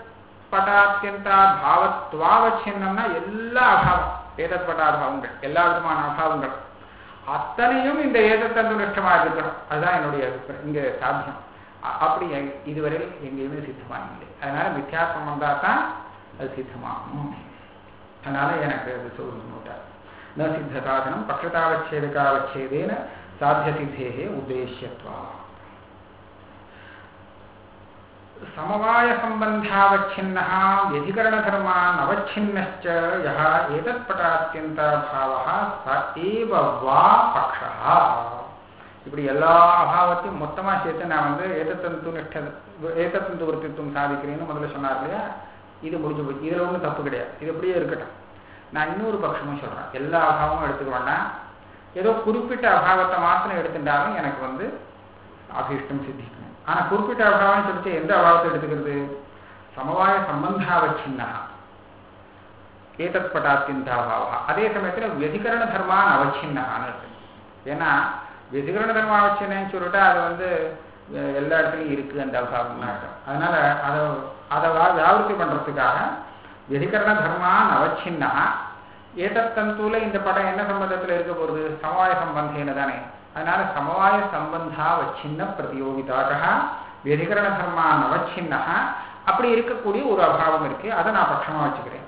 பட்டாத்தியந்தாபாவத்வாவச்சின்னம்னா எல்லா அபாவம் ஏதத் பட்டாபாவங்கள் எல்லா விதமான அபாவங்கள் அத்தனையும் இந்த ஏதத்தந்து நிஷ்டமா இருக்கணும் அதுதான் என்னுடைய அபிப்பிராயம். இங்க சாத்தியம் அ- அப்படி எங்க- இதுவரையில் எங்கேயுமே சித்தமாக இல்லை அதனால மித்யாத்மம் வந்தா தான் அது சித்தமாகும் அதனால எனக்கு அது சொல்லணுட்டார் ந சித்த சாதனம் பக்ஷதாவச்சேதகாவச்சேதேன சாத்திய சித்தேகே உத்தேசியத்வா समवाय सम्बन्धावच्छिन्नः व्यधिकरणधर्मान् अवच्छिन्नश्च यः एतत्पटात्यन्ताभावः स एव वा पक्षः இப்படி எல்லா அபாவத்தையும் மொத்தமா சேர்த்து நான் வந்து ஏதத்தந்து நிஷ்ட ஏதத்தந்து விருத்தித்துவம் சாதிக்கிறேன்னு முதல்ல சொன்னார் இல்லையா இது முடிஞ்சு போச்சு இதுல ஒன்றும் தப்பு கிடையாது இது அப்படியே இருக்கட்டும் நான் இன்னொரு பட்சமும் சொல்றேன் எல்லா அபாவமும் எடுத்துக்க வேண்டாம் ஏதோ குறிப்பிட்ட அபாவத்தை மாத்திரம் எடுத்துட்டாலும் எனக்கு வந்து அபீஷ்டம் சித்திக்கணும் ஆனா குறிப்பிட்ட அபாவம் சொல்லிச்சு எந்த அபாவத்தை எடுத்துக்கிறது சமவாய சம்பந்தாவச்சின்னா ஏதத் பட்டாத்தியந்தாபாவா அதே சமயத்தில் வெதிகரண தர்மான் அவச்சின்னான்னு இருக்கு ஏன்னா வெதிகரண தர்ம அவச்சின்னு சொல்லிட்டா அது வந்து அஹ், எல்லா இடத்துலையும் இருக்கு அந்த அபாவம்னா இருக்கும் அதனால அதை அதை வா- வியாபிருத்தி பண்றதுக்காக வெதிகரண தர்மான் அவச்சின்னா ஏதத் தந்தூல இந்த படம் என்ன சம்பந்தத்துல இருக்க போகுது சமவாய சம்பந்தேன தானே அதனால சமவாய சம்பந்தா அவச்சின்ன பிரதியோகிதாக வெதிகரண தர்மான் அவச்சின்னா அப்படி இருக்கக்கூடிய ஒரு அபாவம் இருக்கு அதை நான் பட்சமா வச்சுக்கிறேன்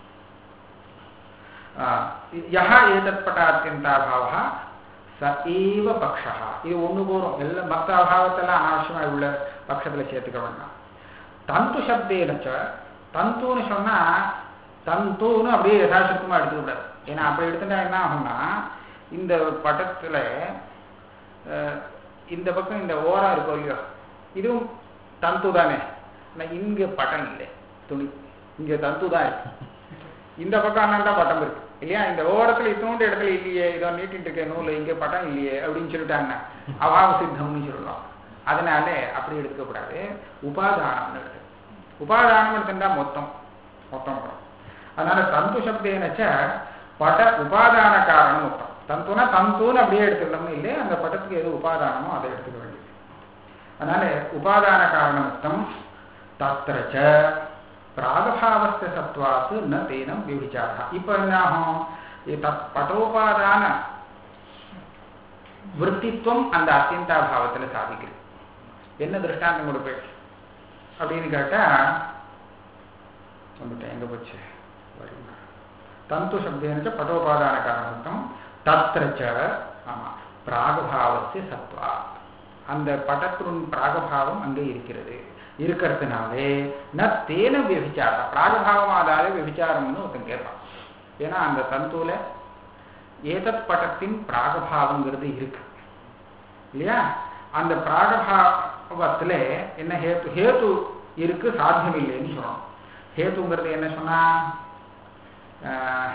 யஹ ஏதத் பட்டாத்தியந்தாபாவ ச ஏவ பக்ஷா இது ஒண்ணு போறோம் எல்லாம் மற்ற அபாவத்தெல்லாம் அனாவசியமா உள்ள பட்சத்துல சேர்த்துக்க வேண்டாம் தந்து சப்தேனச்ச தந்துன்னு சொன்னா தந்துன்னு அப்படியே யதாசக்தமா எடுத்துக்கூடாது ஏன்னா அப்படி எடுத்துட்டா என்ன ஆகும்னா இந்த படத்துல அஹ், இந்த பக்கம் இந்த ஓரம் இருக்கும் இல்லையோ இதுவும் தந்து தானே ஆனா இங்க பட்டம் இல்லை துணி இங்க தந்து தான் இருக்கு இந்த பக்கம் அண்ணா பட்டம் இருக்கு இல்லையா இந்த ஓரத்துல இத்தோண்டு இடத்துல இல்லையே இதோ நீட்டிட்டு இருக்க நூல் இங்க பட்டம் இல்லையே அப்படின்னு சொல்லிட்டாங்க அபாவ சித்தம்னு சொல்லலாம் அதனால அப்படி எடுக்க கூடாது உபாதானம்னு எடுத்து உபாதானம் எடுத்துட்டா மொத்தம் மொத்தம் வரும் அதனால தந்து சப்தேனச்ச பட உபாதான காரணம் மொத்தம் தந்துனா தந்துன்னு அப்படியே எடுத்துக்கணும்னு இல்லை அந்த படத்துக்கு எது உபாதானமோ அதை எடுத்துக்க வேண்டியது அதனால உபாதான காரணமுக்தம் தத்திரச்ச பிராகபாவஸ்த சத்வாத்து ந தேனம் விபிச்சாரா இப்போ என்ன ஆகும் இது தத் பட்டோபாதான விற்த்தித்வம் அந்த அத்தியந்தாபாவத்துல சாதிக்குது என்ன திருஷ்டாந்தம் கொடுப்பேன் அப்படின்னு கேட்டா வந்துட்டேன் எங்க போச்சு வருங்க. தந்து சப்தேன பட்டோபாதான காரணமுக்தம் தத்திரச்ச ஆமா பிராகபாவஸ்ய சத்வா அந்த படத்தின் பிராகபாவம் அங்கே இருக்கிறது இருக்கிறதுனாலே ந தேன வியபிச்சாரம் பிராகபாவம் ஆதார விபிச்சாரம்னு ஒருத்தன் கேட்பான் ஏன்னா அந்த தந்துல ஏதத் படத்தின் பிராகபாவங்கிறது இருக்கு இல்லையா அந்த பிராகபாவத்துல என்ன ஹேத்து ஹேத்து இருக்கு சாத்தியம் இல்லைன்னு சொல்லணும் ஹேத்துங்கிறது என்ன சொன்னா ஆஹ்,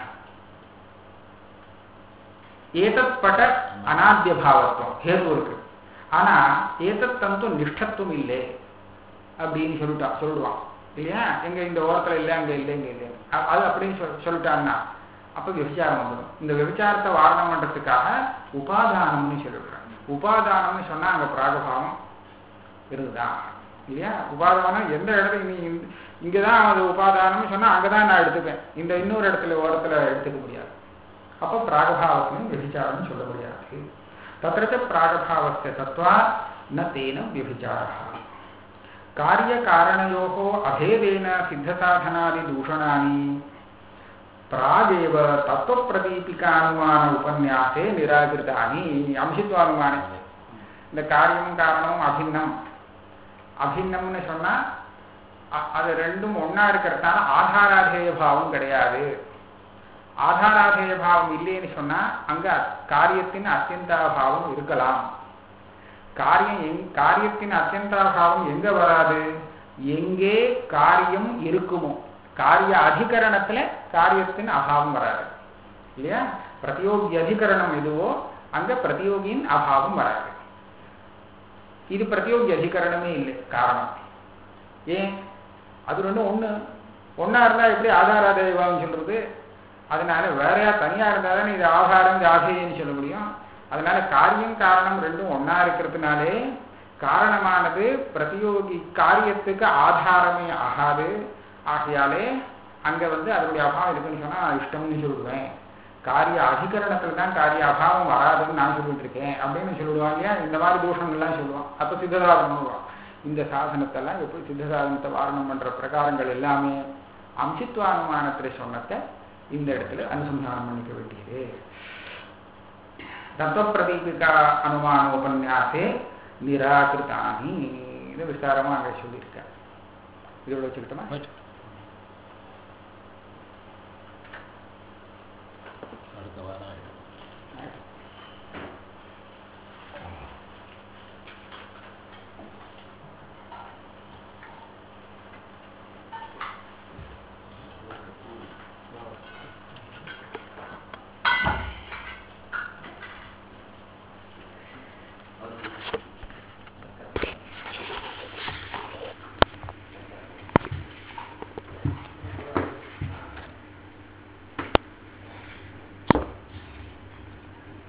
ஏதத் பட அநாத்திய பாவத்துவம் ஹேது இருக்கு ஆனா ஏதத் தந்து நிஷ்டத்துவம் இல்லை அப்படின்னு சொல்லிட்டா சொல்லுவான் இல்லையா எங்க இந்த ஓரத்துல இல்லை அங்க இல்லை இங்க இல்லை அ- அது அப்படின்னு சொல் சொல்லிட்டான்னா அப்ப விபச்சாரம் வந்துடும் இந்த விபச்சாரத்தை வாரணம் பண்றதுக்காக உபாதானம்னு சொல்லிடுறாங்க உபாதானம்னு சொன்னா அங்க பிராகபாவம் இருக்குதான் இல்லையா உபாதானம் எந்த இடத்துல நீ இந்த- இங்கதான் அது உபாதானம்னு சொன்னா அங்கதான் நான் எடுத்துப்பேன் இந்த இன்னொரு இடத்துல ஓரத்துல எடுத்துக்க முடியாது அப்ப பிராகபாவத்தையும் விபிச்சாரம் சொல்ல முடியாது தத்திரச்ச பிராகபாவஸ்ய தத்வா ந தேன விபிச்சாரः कार्यकारणयोः अभेदेन सिद्धसाधनादिदूषणानि प्रागेव तत्त्वप्रदीपिकानुमान उपन्यासे निराकृतानि अंशित्वानुमाने இந்த காரியம் காரணம் அபின்னம் அபின்னம்னு சொன்னா அ- அது ரெண்டும் ஒண்ணா இருக்கிறதால ஆதாராதேய பாவம் கிடையாது ஆதாராதேய பாவம் இல்லைன்னு சொன்னா அங்க காரியத்தின் அத்தியந்தாபாவம் இருக்கலாம் காரியம் எங் காரியத்தின் அத்தியந்தாபாவம் எங்க வராது எங்கே காரியம் இருக்குமோ காரிய அதிகரணத்துல காரியத்தின் அபாவம் வராது இல்லையா பிரதியோகி அதிகரணம் எதுவோ அங்க பிரதியோகியின் அபாவம் வராது இது பிரதியோகி அதிகரணமே இல்லை காரணம் ஏன் அது ரெண்டும் ஒண்ணு ஒண்ணா இருந்தா எப்படி ஆதாராதேவான்னு சொல்றது அதனால வேறையா தனியா இருந்தா தானே இது ஆதாரம் ஜாதேன்னு சொல்ல முடியும் அதனால காரியம் காரணம் ரெண்டும் ஒண்ணா இருக்கிறதுனாலே காரணமானது பிரதியோகி காரியத்துக்கு ஆதாரமே ஆகாது ஆகையாலே அங்க வந்து அதனுடைய அபாவம் இருக்குன்னு சொன்னா நான் இஷ்டம்னு சொல்லுவேன் காரிய அதிகரணத்துல தான் காரிய அபாவம் வராதுன்னு நான் சொல்லிட்டு இருக்கேன் அப்படின்னு சொல்லிடுவான் இல்லையா இந்த மாதிரி தோஷங்கள்லாம் சொல்லுவான் அப்ப சித்தசாதனம் பண்ணுவான் இந்த சாதனத்தெல்லாம் எப்படி சித்த சாதனத்தை வாரணம் பண்ற பிரகாரங்கள் எல்லாமே அம்சித்வானுமானத்துல சொன்னதை இந்த இடத்துல அனுசந்தானம் பண்ணிக்க வேண்டியது தத்துவப்பிரதீபிகா அனுமானோபன்யாசே நிராகிருத்தானி இது விசாரமா அங்க சொல்லியிருக்கேன் இதோட வச்சுக்கிட்டோமா Right.